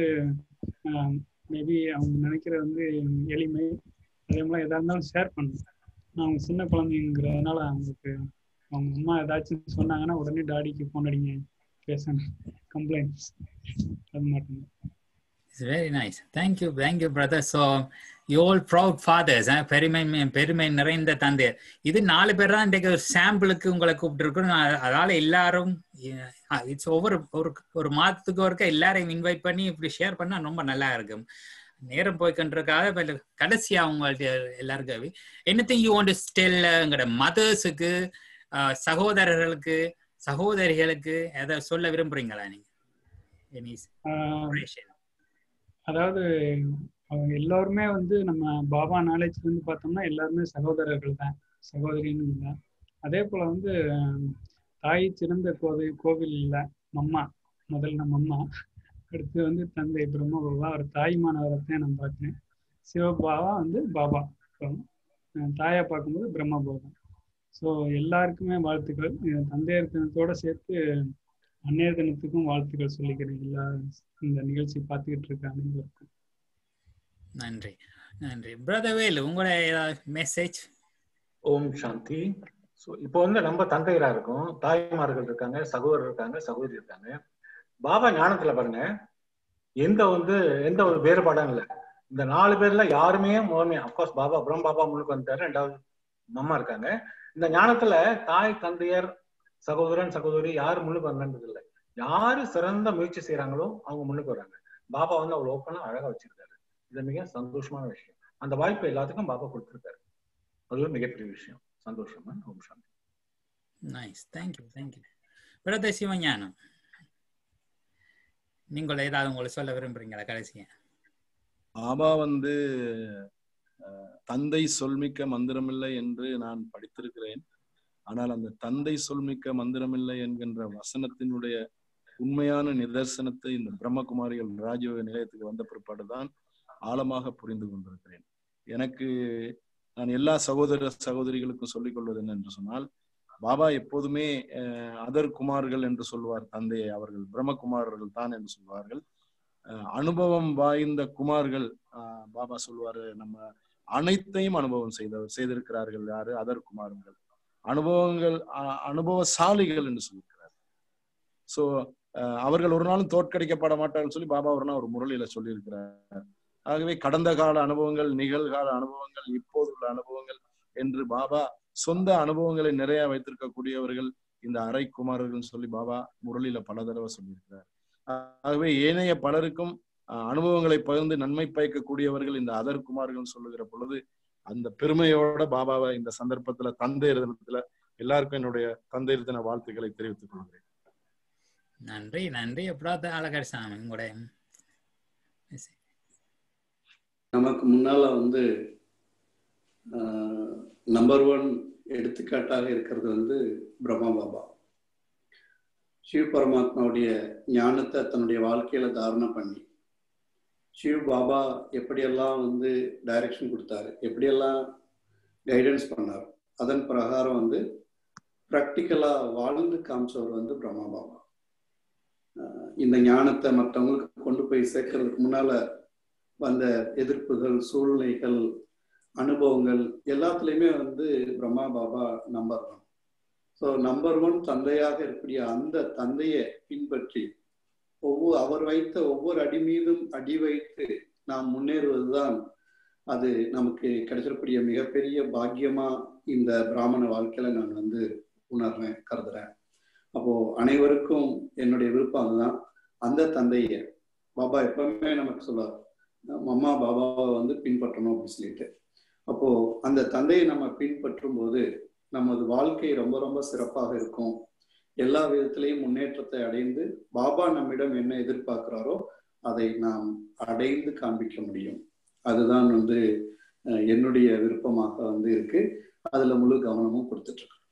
மேபி அவங்க நினைக்கிறது வந்து எளிமை அதே மாதிரி எதா இருந்தாலும் ஷேர் பண்ணணும் அவங்க சின்ன குழந்தைங்கிறதுனால அவங்களுக்கு அவங்க அம்மா ஏதாச்சும் சொன்னாங்கன்னா உடனே டாடிக்கு ஃபோன் அடிங்க பேசணும் கம்ப்ளைண்ட்ஸ் அது மட்டும் It's very nice. Thank you, thank you, brother. So, you all proud fathers, eh? பெருமை பெருமை நிறைந்த தந்தை இது நாலு பேர் தான் இன்றைக்கு ஒரு சாம்பிளுக்கு உங்களை கூப்பிட்டுருக்கோம் அதால எல்லாரும் இட்ஸ் ஒவ்வொரு ஒரு ஒரு மாதத்துக்கு ஒருக்க எல்லாரையும் இன்வைட் பண்ணி இப்படி ஷேர் பண்ணா ரொம்ப நல்லா இருக்கும் நேரம் போய்கின்றதுக்காக கடைசியா உங்கள்ட்ட எல்லாருக்கும் எனிதிங் யூ வாண்ட் ஸ்டெல்ங்கிற மதர்ஸுக்கு சகோதரர்களுக்கு சகோதரிகளுக்கு எதை சொல்ல விரும்புறீங்களா நீங்க எனி அதாவது அவங்க எல்லாருமே வந்து நம்ம பாபா நாலேஜ்ல இருந்து பார்த்தோம்னா எல்லாருமே சகோதரர்கள் தான் சகோதரின்னு இல்லை அதே போல வந்து தாய் சிறந்த கோதை கோவில் இல்லை மம்மா முதல் நம்ம அம்மா அடுத்து வந்து தந்தை பிரம்ம பாபா ஒரு தாய்மானவரத்தையும் நான் பார்த்தேன் சிவபாபா வந்து பாபா தாயை பார்க்கும்போது பிரம்ம பாபா ஸோ எல்லாருக்குமே வாழ்த்துக்கள் தந்தையர் தினத்தோட சேர்த்து அன்னையர் தினத்துக்கும் வாழ்த்துக்கள் சொல்லிக்கிறேன் எல்லா இந்த நிகழ்ச்சி பார்த்துக்கிட்டு இருக்க அனைவருக்கும் நன்றி நன்றி பிரதர் வேலு உங்களோட ஏதாவது மெசேஜ் ஓம் சாந்தி ஸோ இப்போ வந்து நம்ம தந்தையரா இருக்கும் தாய்மார்கள் இருக்காங்க சகோதரர் இருக்காங்க சகோதரி இருக்காங்க பாபா ஞானத்துல பாருங்க எந்த வந்து எந்த ஒரு வேறுபாடும் இல்லை இந்த நாலு பேர்ல யாருமே முதன்மை அப்கோர்ஸ் பாபா அப்புறம் பாபா முன்னுக்கு வந்துட்டாரு ரெண்டாவது அம்மா இருக்காங்க இந்த ஞானத்துல தாய் தந்தையர் சகோதரன் சகோதரி யாரு முன்னுக்கு வந்தது இல்லை யாரு சிறந்த முயற்சி செய்யறாங்களோ அவங்க முன்னுக்கு வராங்க பாபா வந்து அவ்வளவு ஓப்பனா அழகா வச்சிருக்காரு இது மிக சந்தோஷமான விஷயம் அந்த வாய்ப்பு எல்லாத்துக்கும் பாபா கொடுத்துருக்காரு அது ஒரு மிகப்பெரிய விஷயம் சந்தோஷமா Om Shanti nice thank you thank you brother Sivagnanam நீங்கள் ஏதாவது உங்களை சொல்ல விரும்புறீங்களா கடைசியா பாபா வந்து தந்தை சொல்மிக்க மந்திரமில்லை என்று நான் படித்திருக்கிறேன் ஆனால் அந்த தந்தை சொல்மிக்க மந்திரமில்லை என்கின்ற வசனத்தினுடைய உண்மையான நிதர்சனத்தை இந்த பிரம்மகுமாரிகள் ராஜயோக நிலையத்துக்கு வந்த பிற்பாடுதான் ஆழமாக புரிந்து கொண்டிருக்கிறேன் எனக்கு நான் எல்லா சகோதர சகோதரிகளுக்கும் சொல்லிக் கொள்வது என்ன என்று சொன்னால் பாபா எப்போதுமே அதர் குமார்கள் என்று சொல்வார் தந்தையை அவர்கள் பிரம்மகுமாரர்கள் தான் என்று சொல்வார்கள் அனுபவம் வாய்ந்த குமார்கள் பாபா சொல்வாரு நம்ம அனைத்தையும் அனுபவம் செய்த செய்திருக்கிறார்கள் யாரு அதர் குமாரங்கள் அனுபவங்கள் அனுபவசாலிகள் என்று சொல்லியிருக்கிறார் சோ அவர்கள் ஒரு நாளும் தோற்கடிக்கப்பட மாட்டார்கள் சொல்லி பாபா ஒரு நாள் ஒரு முரளியில சொல்லியிருக்கிறார் ஆகவே கடந்த கால அனுபவங்கள் நிகழ்கால அனுபவங்கள் இப்போது உள்ள அனுபவங்கள் என்று பாபா சொந்த அனுபவங்களை நிறைய வைத்திருக்கக்கூடியவர்கள் இந்த அரை குமாரர்கள் சொல்லி பாபா முரளியில பல தடவை சொல்லியிருக்கிறார் ஆகவே ஏனைய பலருக்கும் அஹ், அனுபவங்களை பகிர்ந்து நன்மை பயக்கக்கூடியவர்கள் இந்த அதர் குமார்கள் சொல்லுகிற பொழுது அந்த பெருமையோட பாபாவை இந்த சந்தர்ப்பத்துல தந்தையர் தினத்துல எல்லாருக்கும் என்னுடைய தந்தையர் தின வாழ்த்துக்களை தெரிவித்துக் கொள்கிறேன் நன்றி நன்றி எப்படாவது அழகர் சாமி உங்களுடைய நமக்கு முன்னால வந்து நம்பர் ஒன் எடுத்துக்காட்டாக இருக்கிறது வந்து பிரம்மா பாபா சிவ பரமாத்மாவுடைய ஞானத்தை தன்னுடைய வாழ்க்கையில தாரணம் பண்ணி சிவ பாபா எப்படியெல்லாம் வந்து டைரக்ஷன் கொடுத்தாரு எப்படியெல்லாம் கைடன்ஸ் பண்ணார் அதன் பிரகாரம் வந்து ப்ராக்டிக்கலா வாழ்ந்து காமிச்சவர் வந்து பிரம்மா பாபா அஹ் இந்த ஞானத்தை மற்றவங்களுக்கு கொண்டு போய் சேர்க்கறதுக்கு முன்னால வந்த எதிர்ப்புகள் சூழ்நிலைகள் அனுபவங்கள் எல்லாத்துலேயுமே வந்து Brahma Baba number one so number one தந்தையாக இருக்கக்கூடிய அந்த தந்தையை பின்பற்றி ஒவ்வொரு அவர் வைத்த ஒவ்வொரு அடி மீதும் அடி வைத்து நாம் முன்னேறுவதுதான் அது நமக்கு கிடைச்சிடக்கூடிய மிகப்பெரிய பாக்கியமா இந்த பிராமண வாழ்க்கையில நான் வந்து உணர்றேன் கருதுறேன் அப்போ அனைவருக்கும் என்னுடைய விருப்பம் அதுதான் அந்த தந்தையை பாபா எப்பவுமே நமக்கு சொல்லுவார் அம்மா பாபாவை வந்து பின்பற்றணும் அப்படின்னு சொல்லிட்டு அப்போ அந்த தந்தையை நம்ம பின்பற்றும் போது நமது வாழ்க்கை ரொம்ப ரொம்ப சிறப்பாக இருக்கும் எல்லா விதத்திலையும் முன்னேற்றத்தை அடைந்து பாபா நம்மிடம் என்ன எதிர்பார்க்கிறாரோ அதை நாம் அடைந்து காண்பிக்க முடியும் அதுதான் வந்து அஹ், என்னுடைய விருப்பமாக வந்து இருக்கு அதுல முழு கவனமும் கொடுத்துட்டு இருக்கேன்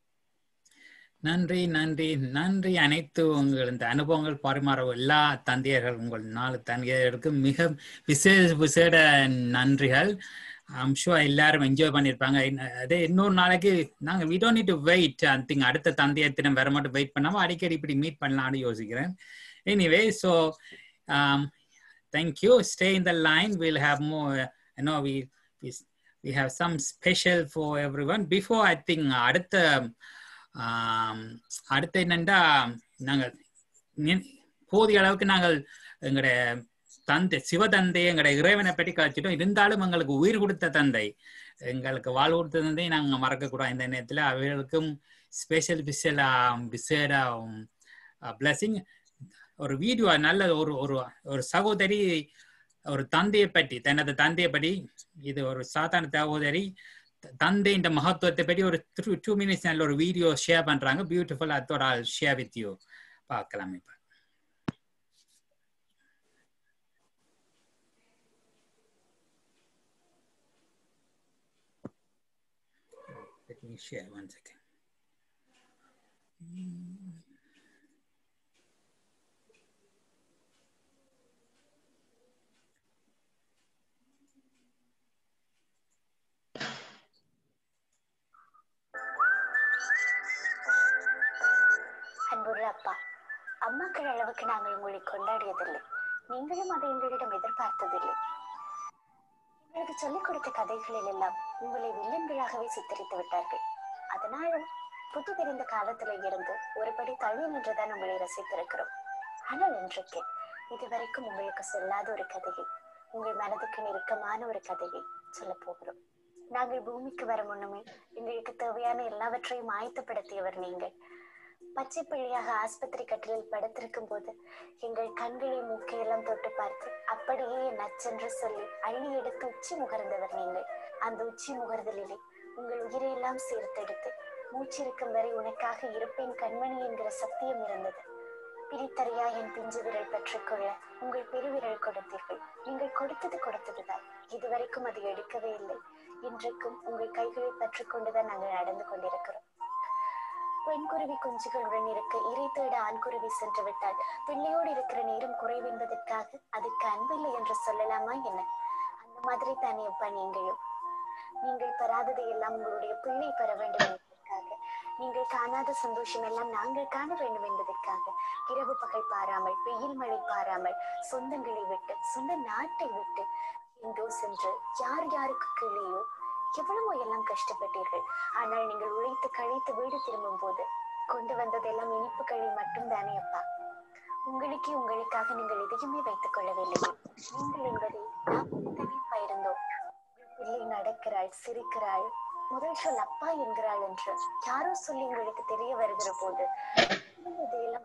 நன்றி நன்றி நன்றி அனைத்து உங்கள் இந்த அனுபவங்கள் பரிமாற எல்லா தந்தையர்கள் உங்கள் நாலு தந்தையருக்கு மிக விசேஷ விசேட நன்றிகள் ஐம் ஷுவர் எல்லாரும் என்ஜாய் பண்ணியிருப்பாங்க இன்ன- அதே இன்னொரு நாளைக்கு நாங்க we don't need to wait I think அடுத்த தந்தையர் தினம் வர மட்டும் வெயிட் பண்ணாம அடிக்கடி இப்படி மீட் பண்ணலாம்னு யோசிக்கிறேன் anyway so thank you stay in the line will have more no we we have some special for everyone before i think அடுத்த ஆம், அடுத்து என்னண்டா நாங்கள் நி- போதிய அளவுக்கு நாங்கள் எங்களுடைய தந்தை சிவதந்தை எங்களுடைய இறைவனை பற்றி கழிச்சிட்டோம் இருந்தாலும் எங்களுக்கு உயிர் கொடுத்த தந்தை எங்களுக்கு வாழ் கொடுத்த தந்தை நாங்கள் மறக்கக்கூடாது இந்த நேரத்தில் அவர்களுக்கும் ஸ்பெஷல் ஸ்பெஷல் விசேட பிளஸிங் ஒரு வீடியோ நல்ல ஒரு ஒரு ஒரு சகோதரி ஒரு தந்தையை பற்றி தனது தந்தையை பற்றி இது ஒரு சாதாரண சகோதரி த- தந்தையின் மகத்துவத்தை பற்றி ஒரு டூ மினிட்ஸ் நல்ல ஒரு வீடியோ ஷேர் பண்றாங்க பியூட்டிஃபுல் அதோட ஷேர் வித் யூ பார்க்கலாம் இப்ப Let me share one second. அன்புள்ள அப்பா அம்மாக்கள் அளவுக்கு நாங்கள் உங்களை கொண்டாடியதில்லை நீங்களும் அதை எங்களிடம் எதிர்பார்த்ததில்லை எங்களுக்கு சொல்லிக் கொடுத்த கதைகளில் எல்லாம் உங்களை வில்லன்களாகவே சித்தரித்து விட்டார்கள் அதனால் புது தெரிந்த காலத்துல இருந்து ஒருபடி தள்ளி நின்றுதான் உங்களை ரசித்திருக்கிறோம் ஆனால் இன்றைக்கு இதுவரைக்கும் உங்களுக்கு சொல்லாத ஒரு கதையை உங்கள் மனதுக்கு நெருக்கமான ஒரு கதையை சொல்ல போகிறோம் நாங்கள் பூமிக்கு வர முன்னுமே எங்களுக்கு தேவையான எல்லாவற்றையும் ஆயத்தப்படுத்தியவர் நீங்கள் பச்சை பிள்ளையாக ஆஸ்பத்திரி கட்டிலில் படுத்திருக்கும் போது எங்கள் கண்களை மூக்கையெல்லாம் தொட்டு பார்த்து அப்படியே நச்சென்று சொல்லி அள்ளி எடுத்து உச்சி முகர்ந்தவர் நீங்கள் அந்த உச்சி முகர்தலிலே உங்கள் உயிரையெல்லாம் சேர்த்தெடுத்து மூச்சிருக்கும் வரை உனக்காக இருப்பேன் கண்மணி என்கிற சத்தியம் இருந்தது பிரித்தறியா என் பிஞ்சு விரல் பெற்றுக்கொள்ள உங்கள் பெருவிரல் கொடுத்தீர்கள் நீங்கள் கொடுத்தது கொடுத்ததுதான் இதுவரைக்கும் அது எடுக்கவே இல்லை இன்றைக்கும் உங்கள் கைகளை பற்றிக்கொண்டுதான் நாங்கள் நடந்து கொண்டிருக்கிறோம் பெண்குருவி குஞ்சுகளுடன் இருக்க இறை தேட ஆண்குருவி சென்று விட்டால் பிள்ளையோடு இருக்கிற நேரம் குறைவென்பதற்காக அதுக்கு அன்பில்லை என்று சொல்லலாமா என்ன அந்த மாதிரி தானே அப்பா நீங்களும் நீங்கள் பெறாததை எல்லாம் உங்களுடைய பிள்ளை பெற வேண்டும் என்பதற்காக நீங்கள் காணாத சந்தோஷம் எல்லாம் நாங்கள் காண வேண்டும் என்பதற்காக இரவு பகல் பாராமல் வெயில் மழை பாராமல் சொந்தங்களை விட்டு சொந்த நாட்டை விட்டு எங்கோ சென்று யார் யாருக்கு கீழேயோ எவ்வளவோ எல்லாம் கஷ்டப்பட்டீர்கள் ஆனால் நீங்கள் உழைத்து கழித்து வீடு திரும்பும் போது கொண்டு வந்ததெல்லாம் இனிப்பு களி மட்டும் தானே அப்பா உங்களுக்கே உங்களுக்காக நீங்கள் எதையுமே வைத்துக் கொள்ளவில்லையே நீங்கள் என்பதை நாம் தனிப்பா இருந்தோம் பிள்ளை நடக்கிறாள் சிரிக்கிறாள் முதல் சொல் அப்பா என்கிறாள் என்று யாரோ சொல்லி உங்களுக்கு தெரிய வருகிற போது இதையெல்லாம்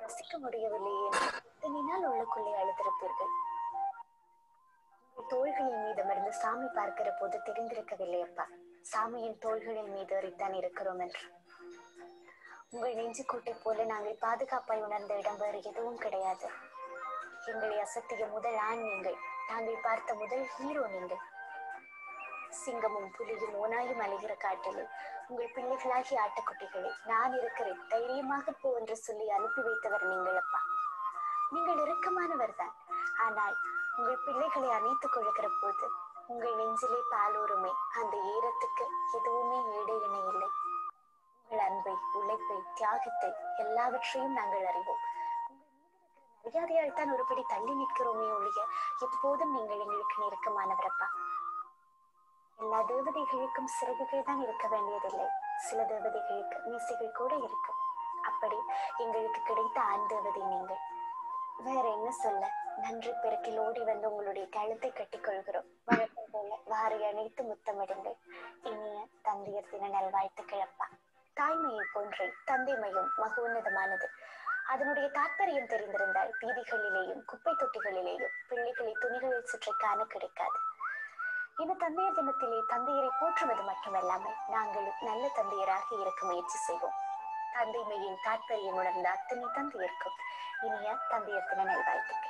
ரசிக்க முடியவில்லையே என்று இத்தனை நாள் உள்ளுக்குள்ளே அழுதிருப்பீர்கள் உங்கள் தோள்களின் மீதமிருந்து சாமி பார்க்கிற போது தெரிந்திருக்கவில்லை அப்பா சாமியின் தோள்களின் மீது அறித்தான் இருக்கிறோம் என்று உங்கள் நெஞ்சுக்கூட்டை போல நாங்கள் பாதுகாப்பாய் உணர்ந்த இடம் வேறு எதுவும் கிடையாது எங்களை அசத்திய முதல் ஆண் நீங்கள் நாங்கள் பார்த்த முதல் ஹீரோ நீங்கள் சிங்கமும் புலியும் ஓனாயும் அலைகிற காட்டிலே உங்கள் பிள்ளைகளாகிய ஆட்டுக்குட்டிகளே நான் இருக்கிறேன் தைரியமாக போ என்று சொல்லி அனுப்பி வைத்தவர் நீங்கள் அப்பா நீங்கள் இறுக்கமானவர் தான் ஆனால் உங்கள் பிள்ளைகளை அணைத்துக் கொள்கிற போது உங்கள் நெஞ்சிலே பாலூருமே அந்த ஈரத்துக்கு எதுவுமே ஈடு இணை இல்லை உங்கள் அன்பை உழைப்பை தியாகத்தை எல்லாவற்றையும் நாங்கள் அறிவோம் உங்கள் மீது இருக்கிற மரியாதையால் தான் ஒருபடி தள்ளி நிற்கிறோமே ஒழிய எப்போதும் நீங்கள் எங்களுக்கு நெருக்கமானவரப்பா எல்லா தேவதைகளுக்கும் சிறகுகள் தான் இருக்க வேண்டியதில்லை சில தேவதைகளுக்கு மீசைகள் கூட இருக்கும் அப்படி எங்களுக்கு கிடைத்த ஆண் தேவதை நீங்கள் வேற என்ன சொல்ல நன்றி பெருக்கில் ஓடி வந்து உங்களுடைய கழுத்தை கட்டிக் கொள்கிறோம் வழக்கம் போல வாரை அணைத்து முத்தமிடுங்கள் இனிய தந்தையர் தின நல்வாழ்த்துக்கள் அப்பா தாய்மையை போன்றே தந்தைமையும் மகோன்னதமானது அதனுடைய தாற்பயம் தெரிந்திருந்தால் வீதிகளிலேயும் குப்பை தொட்டிகளிலேயும் பிள்ளைகளை துணிகளில் சுற்றி காண கிடைக்காது இந்த தந்தையர் தினத்திலே தந்தையரை போற்றுவது மட்டுமல்லாமல் நாங்களும் நல்ல தந்தையராக இருக்க முயற்சி செய்வோம் தந்தைமையின் தாற்பயம் உணர்ந்த அத்தனை தந்தையருக்கும் இனிய தந்தையர் தின நல்வாழ்த்துக்கள்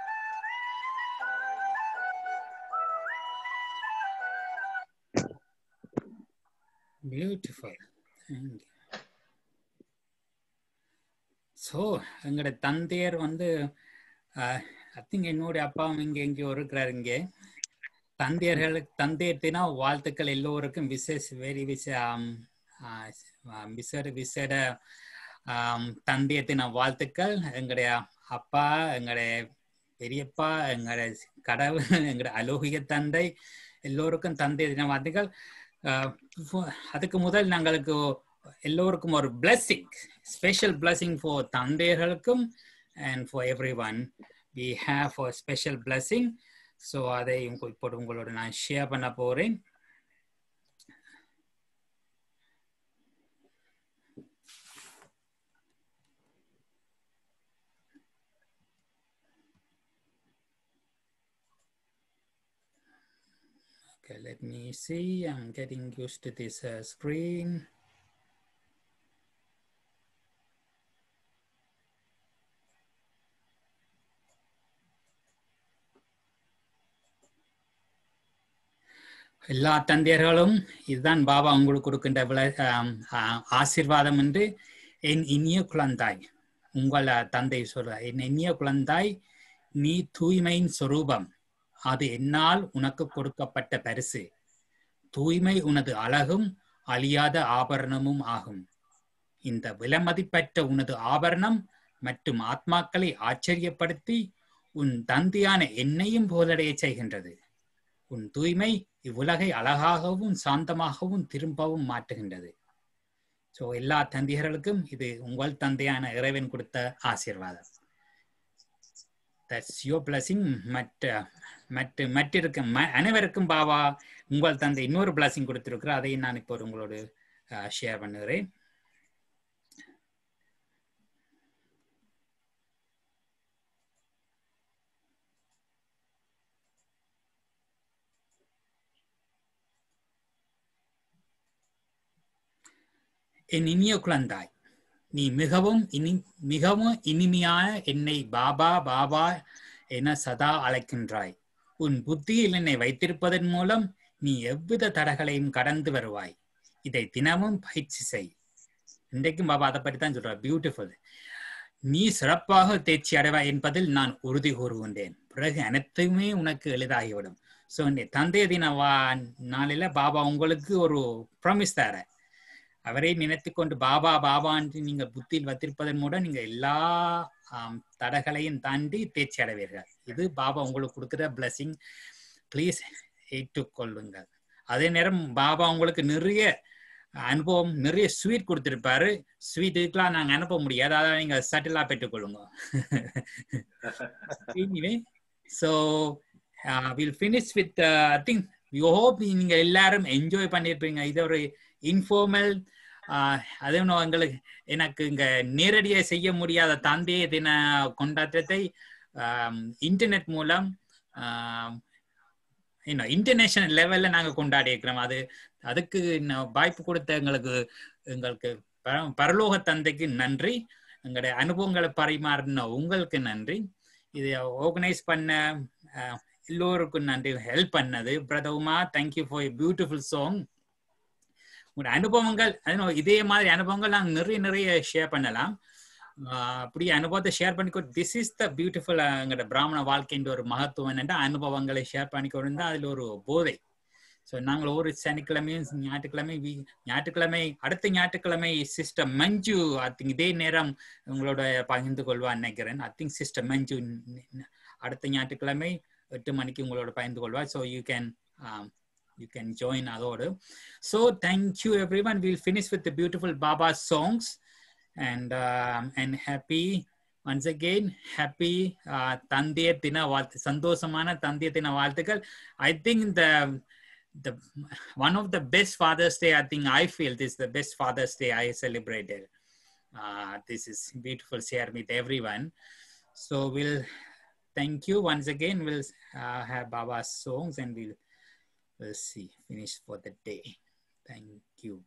பியூட்டிஃபுல் தேங்க்யூ ஸோ எங்களோட தந்தையர் வந்து ஐ திங்க் என்னுடைய அப்பாவும் இங்கே எங்கேயோ இருக்கிறார் இங்கே தந்தையர்களுக்கு தந்தையர் தின வாழ்த்துக்கள் எல்லோருக்கும் விசேஷ வெரி விச விசேட விசேட தந்தையர் தின வாழ்த்துக்கள் எங்களுடைய அப்பா எங்களுடைய பெரியப்பா எங்களுடைய கடவுள் எங்களுடைய அலோகிய தந்தை எல்லோருக்கும் தந்தையர் தின வாழ்த்துக்கள் அதுக்கு முதல் நாங்களுக்கு எல்லோருக்கும் ஒரு பிளஸ்ஸிங் ஸ்பெஷல் பிளஸ்ஸிங் ஃபார் தந்தையர்களுக்கும் and for every one we have a special blessing so அதை இப்போ உங்களோட நான் ஷேர் பண்ண போறேன் Okay, let me see. I'm getting used to this uh, screen. எல்லா தந்தையர்களும் இதுதான் பாபா உங்களுக்கு கொடுக்கின்ற விள ஆசிர்வாதம் என்று என் இனிய குழந்தாய் உங்கள் தந்தை சொல்ற என் இனிய குழந்தாய் நீ தூய்மையின் சொரூபம் அது என்னால் உனக்கு கொடுக்கப்பட்ட பரிசு தூய்மை உனது அழகும் அழியாத ஆபரணமும் ஆகும் இந்த விலமதிப்பற்ற உனது ஆபரணம் மற்றும் ஆத்மாக்களை ஆச்சரியப்படுத்தி உன் தந்தையான என்னையும் போலடைய செய்கின்றது உன் தூய்மை இவ்வுலகை அழகாகவும் சாந்தமாகவும் திரும்பவும் மாற்றுகின்றது ஸோ எல்லா தந்தையர்களுக்கும் இது உங்கள் தந்தையான இறைவன் கொடுத்த ஆசீர்வாதம் தட்ஸ் யோ பிளஸிங் மற்ற மற்ற மற்றிருக்க அனைவருக்கும் பாபா உங்கள் தந்தை இன்னொரு பிளஸிங் கொடுத்திருக்கிறார் அதையும் நான் இப்போ உங்களோடு ஷேர் பண்ணுகிறேன் என் இனிய குழந்தாய் நீ மிகவும் இனி மிகவும் இனிமையான என்னை பாபா பாபா என சதா அழைக்கின்றாய் உன் புத்தியில் என்னை வைத்திருப்பதன் மூலம் நீ எவ்வித தடைகளையும் கடந்து வருவாய் இதை தினமும் பயிற்சி செய் இன்றைக்கும் பாபா அதை பற்றி தான் சொல்றார் பியூட்டிஃபுல் நீ சிறப்பாக தேர்ச்சி அடைவாய் என்பதில் நான் உறுதி கூறுகின்றேன் பிறகு அனைத்துமே உனக்கு எளிதாகிவிடும் ஸோ இந்த தந்தைய தின வா நாளில பாபா உங்களுக்கு ஒரு ப்ராமிஸ் தர அவரை நினைத்து கொண்டு பாபா பாபா என்று நீங்கள் புத்தியில் வைத்திருப்பதன் மூலம் நீங்க எல்லா தடைகளையும் தாண்டி தேர்ச்சி அடைவீர்கள் இது பாபா உங்களுக்கு கொடுக்குற பிளஸிங் ப்ளீஸ் ஏற்றுக்கொள்ளுங்கள் அதே நேரம் பாபா உங்களுக்கு நிறைய அனுபவம் நிறைய ஸ்வீட் கொடுத்துருப்பாரு ஸ்வீட் இதுக்கெல்லாம் நாங்கள் அனுப்ப முடியாது அதாவது நீங்க சட்டிலா பெற்றுக்கொள்ளுங்க so will finish with I think you hope நீங்க எல்லாரும் என்ஜாய் பண்ணியிருப்பீங்க இது ஒரு இன்ஃபார்மல் ஆஹ் அதே இன்னும் எங்களுக்கு எனக்கு இங்க நேரடியாக செய்ய முடியாத தந்தைய தின கொண்டாட்டத்தை இன்டர்நெட் மூலம் இன்னும் இன்டர்நேஷனல் லெவல்ல நாங்க கொண்டாடி இருக்கிறோம் அது அதுக்கு இன்னும் வாய்ப்பு கொடுத்த எங்களுக்கு எங்களுக்கு பர- பரலோக தந்தைக்கு நன்றி எங்களுடைய அனுபவங்களை பரிமாறின உங்களுக்கு நன்றி இதை ஆர்கனைஸ் பண்ண அஹ், எல்லோருக்கும் நன்றி ஹெல்ப் பண்ணது brother Uma thank you for beautiful song உங்களோட அனுபவங்கள் I know இதே மாதிரி அனுபவங்கள் நாங்கள் நிறைய நிறைய ஷேர் பண்ணலாம் ஆஹ் அப்படி அனுபவத்தை ஷேர் பண்ணிக்கோ திஸ் இஸ் த பியூட்டிஃபுல் எங்களோட பிராமண வாழ்க்கைன்ற ஒரு மகத்துவம் என்னென்னா அனுபவங்களை ஷேர் பண்ணிக்கொண்டு அதில் ஒரு போதை ஸோ நாங்கள் ஒரு சனிக்கிழமையும் ஞாயிற்றுக்கிழமை வீ- ஞாயிற்றுக்கிழமை அடுத்த ஞாயிற்றுக்கிழமை சிஸ்டர் மஞ்சு ஐ திங்க் இதே நேரம் உங்களோட பகிர்ந்து கொள்வான்னு நினைக்கிறேன் ஐ திங்க் சிஸ்டர் மஞ்சு ந- ந- அடுத்த ஞாயிற்றுக்கிழமை எட்டு மணிக்கு உங்களோட பகிர்ந்து கொள்வார் so you can you can join அதோடு so thank you everyone we'll finish with the beautiful baba songs and um, and happy once again happy uh, தந்தைய தின வாழ்த்து சந்தோஷமான தந்தைய தின வாழ்த்துக்கள் i think the the one of the best father's day i think i feel this is the best father's day i celebrated uh, this is beautiful share with everyone so we'll thank you once again we'll uh, have baba's songs and we'll we'll see finish for the day thank you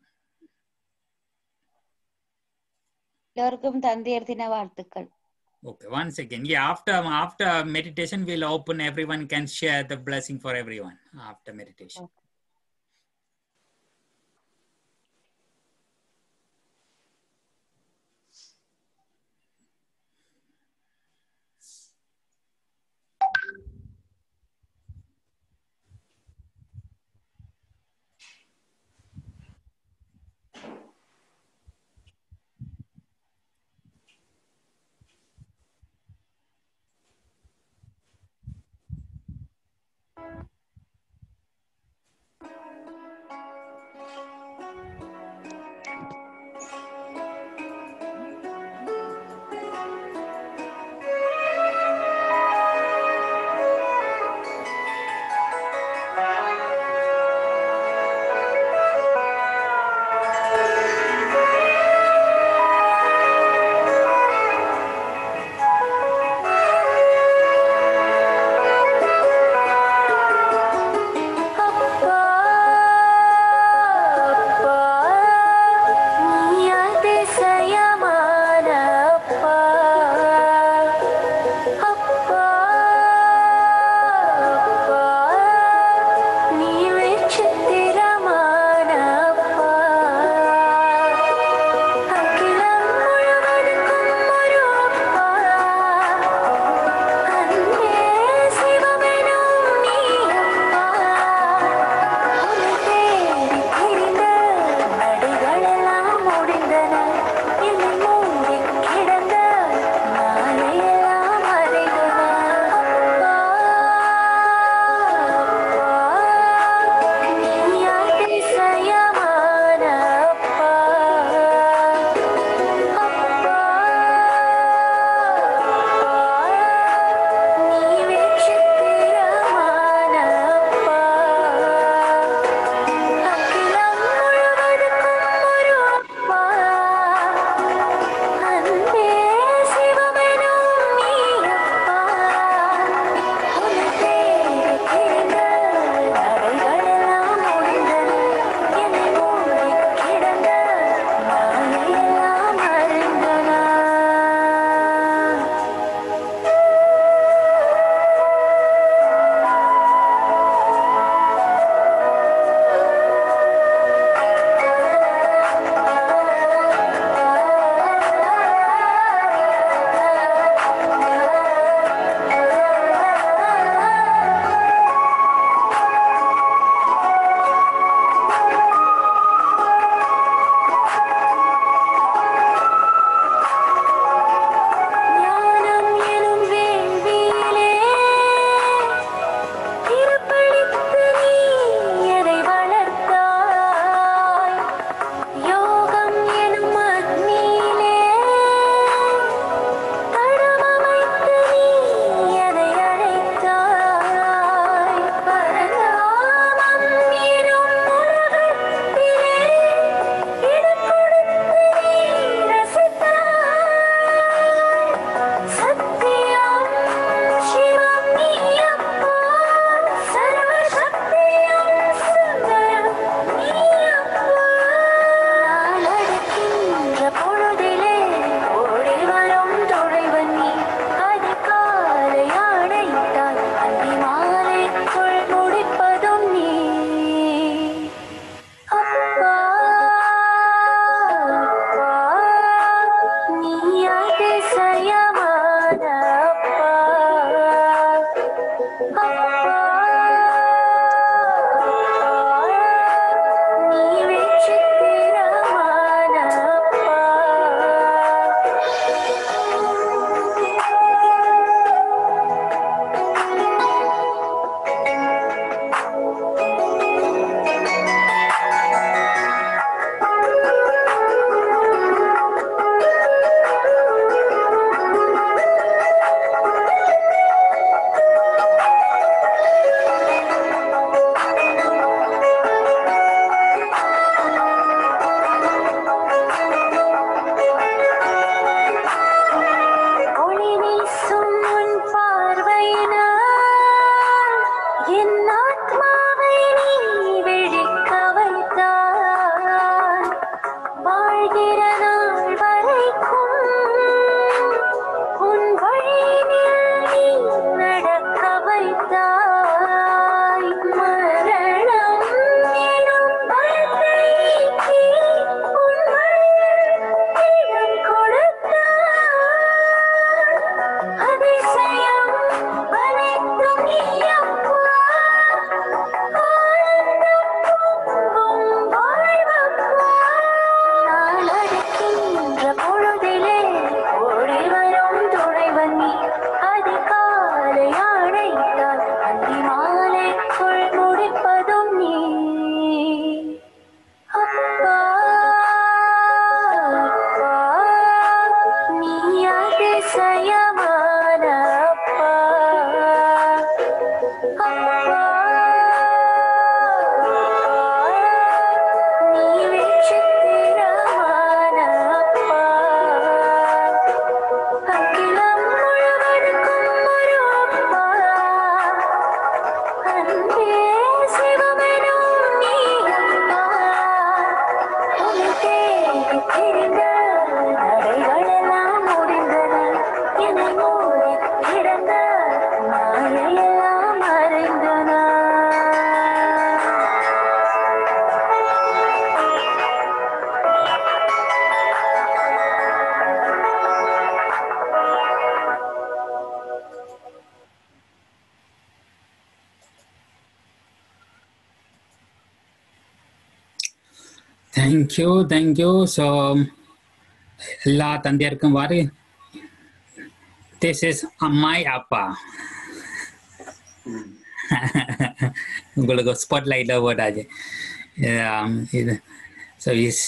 எல்லோருக்கும் தந்தையர் தின வாழ்த்துக்கள் okay once again yeah after after meditation we'll open everyone can share the blessing for everyone after meditation சிவமெனும் நீ அப்பா உன்னை தேடி திரிந்த நடைகளெல்லாம் முடிந்தன என்னை மூடி கிடந்த மாயையெல்லாம் மறைந்தன தேங்க்யூ தேங்க்யூ ஸோ எல்லா தந்தையருக்கும் வாரி திஸ் இஸ் அம்மாய் அப்பா உங்களுக்கு ஸ்பாட் லைட்டில் போட்டாச்சு Um, இது ஸோ இஸ்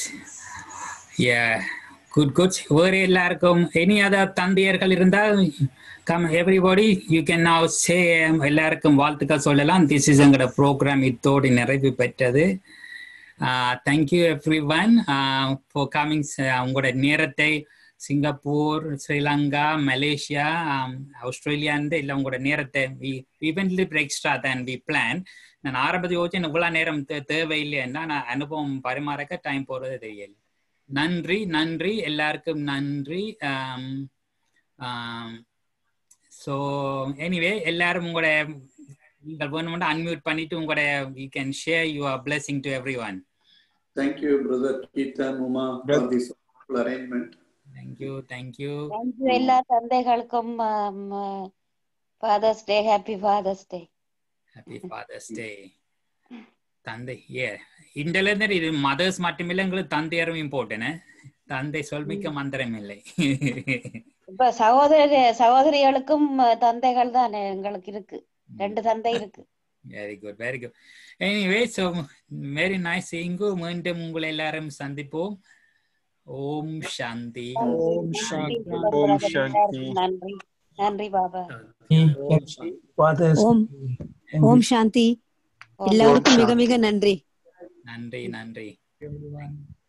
குட் குட் வேறு எல்லாருக்கும் எனி அதர் தந்தையர்கள் இருந்தால் come everybody you can now say எல்லாருக்கும் வாழ்த்துக்கள் சொல்லலாம் திஸ் இஸ் எங்களோட ப்ரோக்ராம் இத்தோடு நிறைவு பெற்றது thank you every one for coming உங்களோட நேரத்தை சிங்கப்பூர் ஸ்ரீலங்கா மலேசியா ஆஸ்திரேலியாந்து இல்லை உங்களோட நேரத்தை even lip extra than we plan நான் ஆரம்பத்தில் யோசிச்சு இவ்வளோ நேரம் தே- தேவையில்லைன்னா நான் அனுபவம் பரிமாறக்க டைம் போகிறது தெரியல நன்றி நன்றி எல்லாருக்கும் நன்றி ஸோ எனிவே எல்லாரும் உங்களோட நீங்கள் வேணுமெண்டா அன்மியூட் பண்ணிட்டு உங்களோட you can share your blessing to every one Thank you, Brother Keetan Uma, for this wonderful arrangement. Thank you thank you thank you எல்லா தந்தைகளுக்கும் father's day happy father's day happy father's day தந்தை ஏ இந்தியில இருந்து இது மதர்ஸ் மட்டுமில்லை எங்களுக்கு தந்தையரும் இம்பார்ட்டன் தந்தை சொல்மிக்க மந்திரம் இல்லை இப்ப சகோதரி சகோதரிகளுக்கும் அஹ், தந்தைகள் தான் எங்களுக்கு இருக்கு ரெண்டு தந்தை இருக்கு very good very good anyway so very nice இங்கு மீண்டும் உங்களை எல்லாரும் சந்திப்போம் ஓம் சாந்தி ஓம் சாந்தி ஓம் சாந்தி நன்றி நன்றி பாபா ஓம் ஓம் சாந்தி எல்லாருக்கும் மிக மிக நன்றி நன்றி நன்றி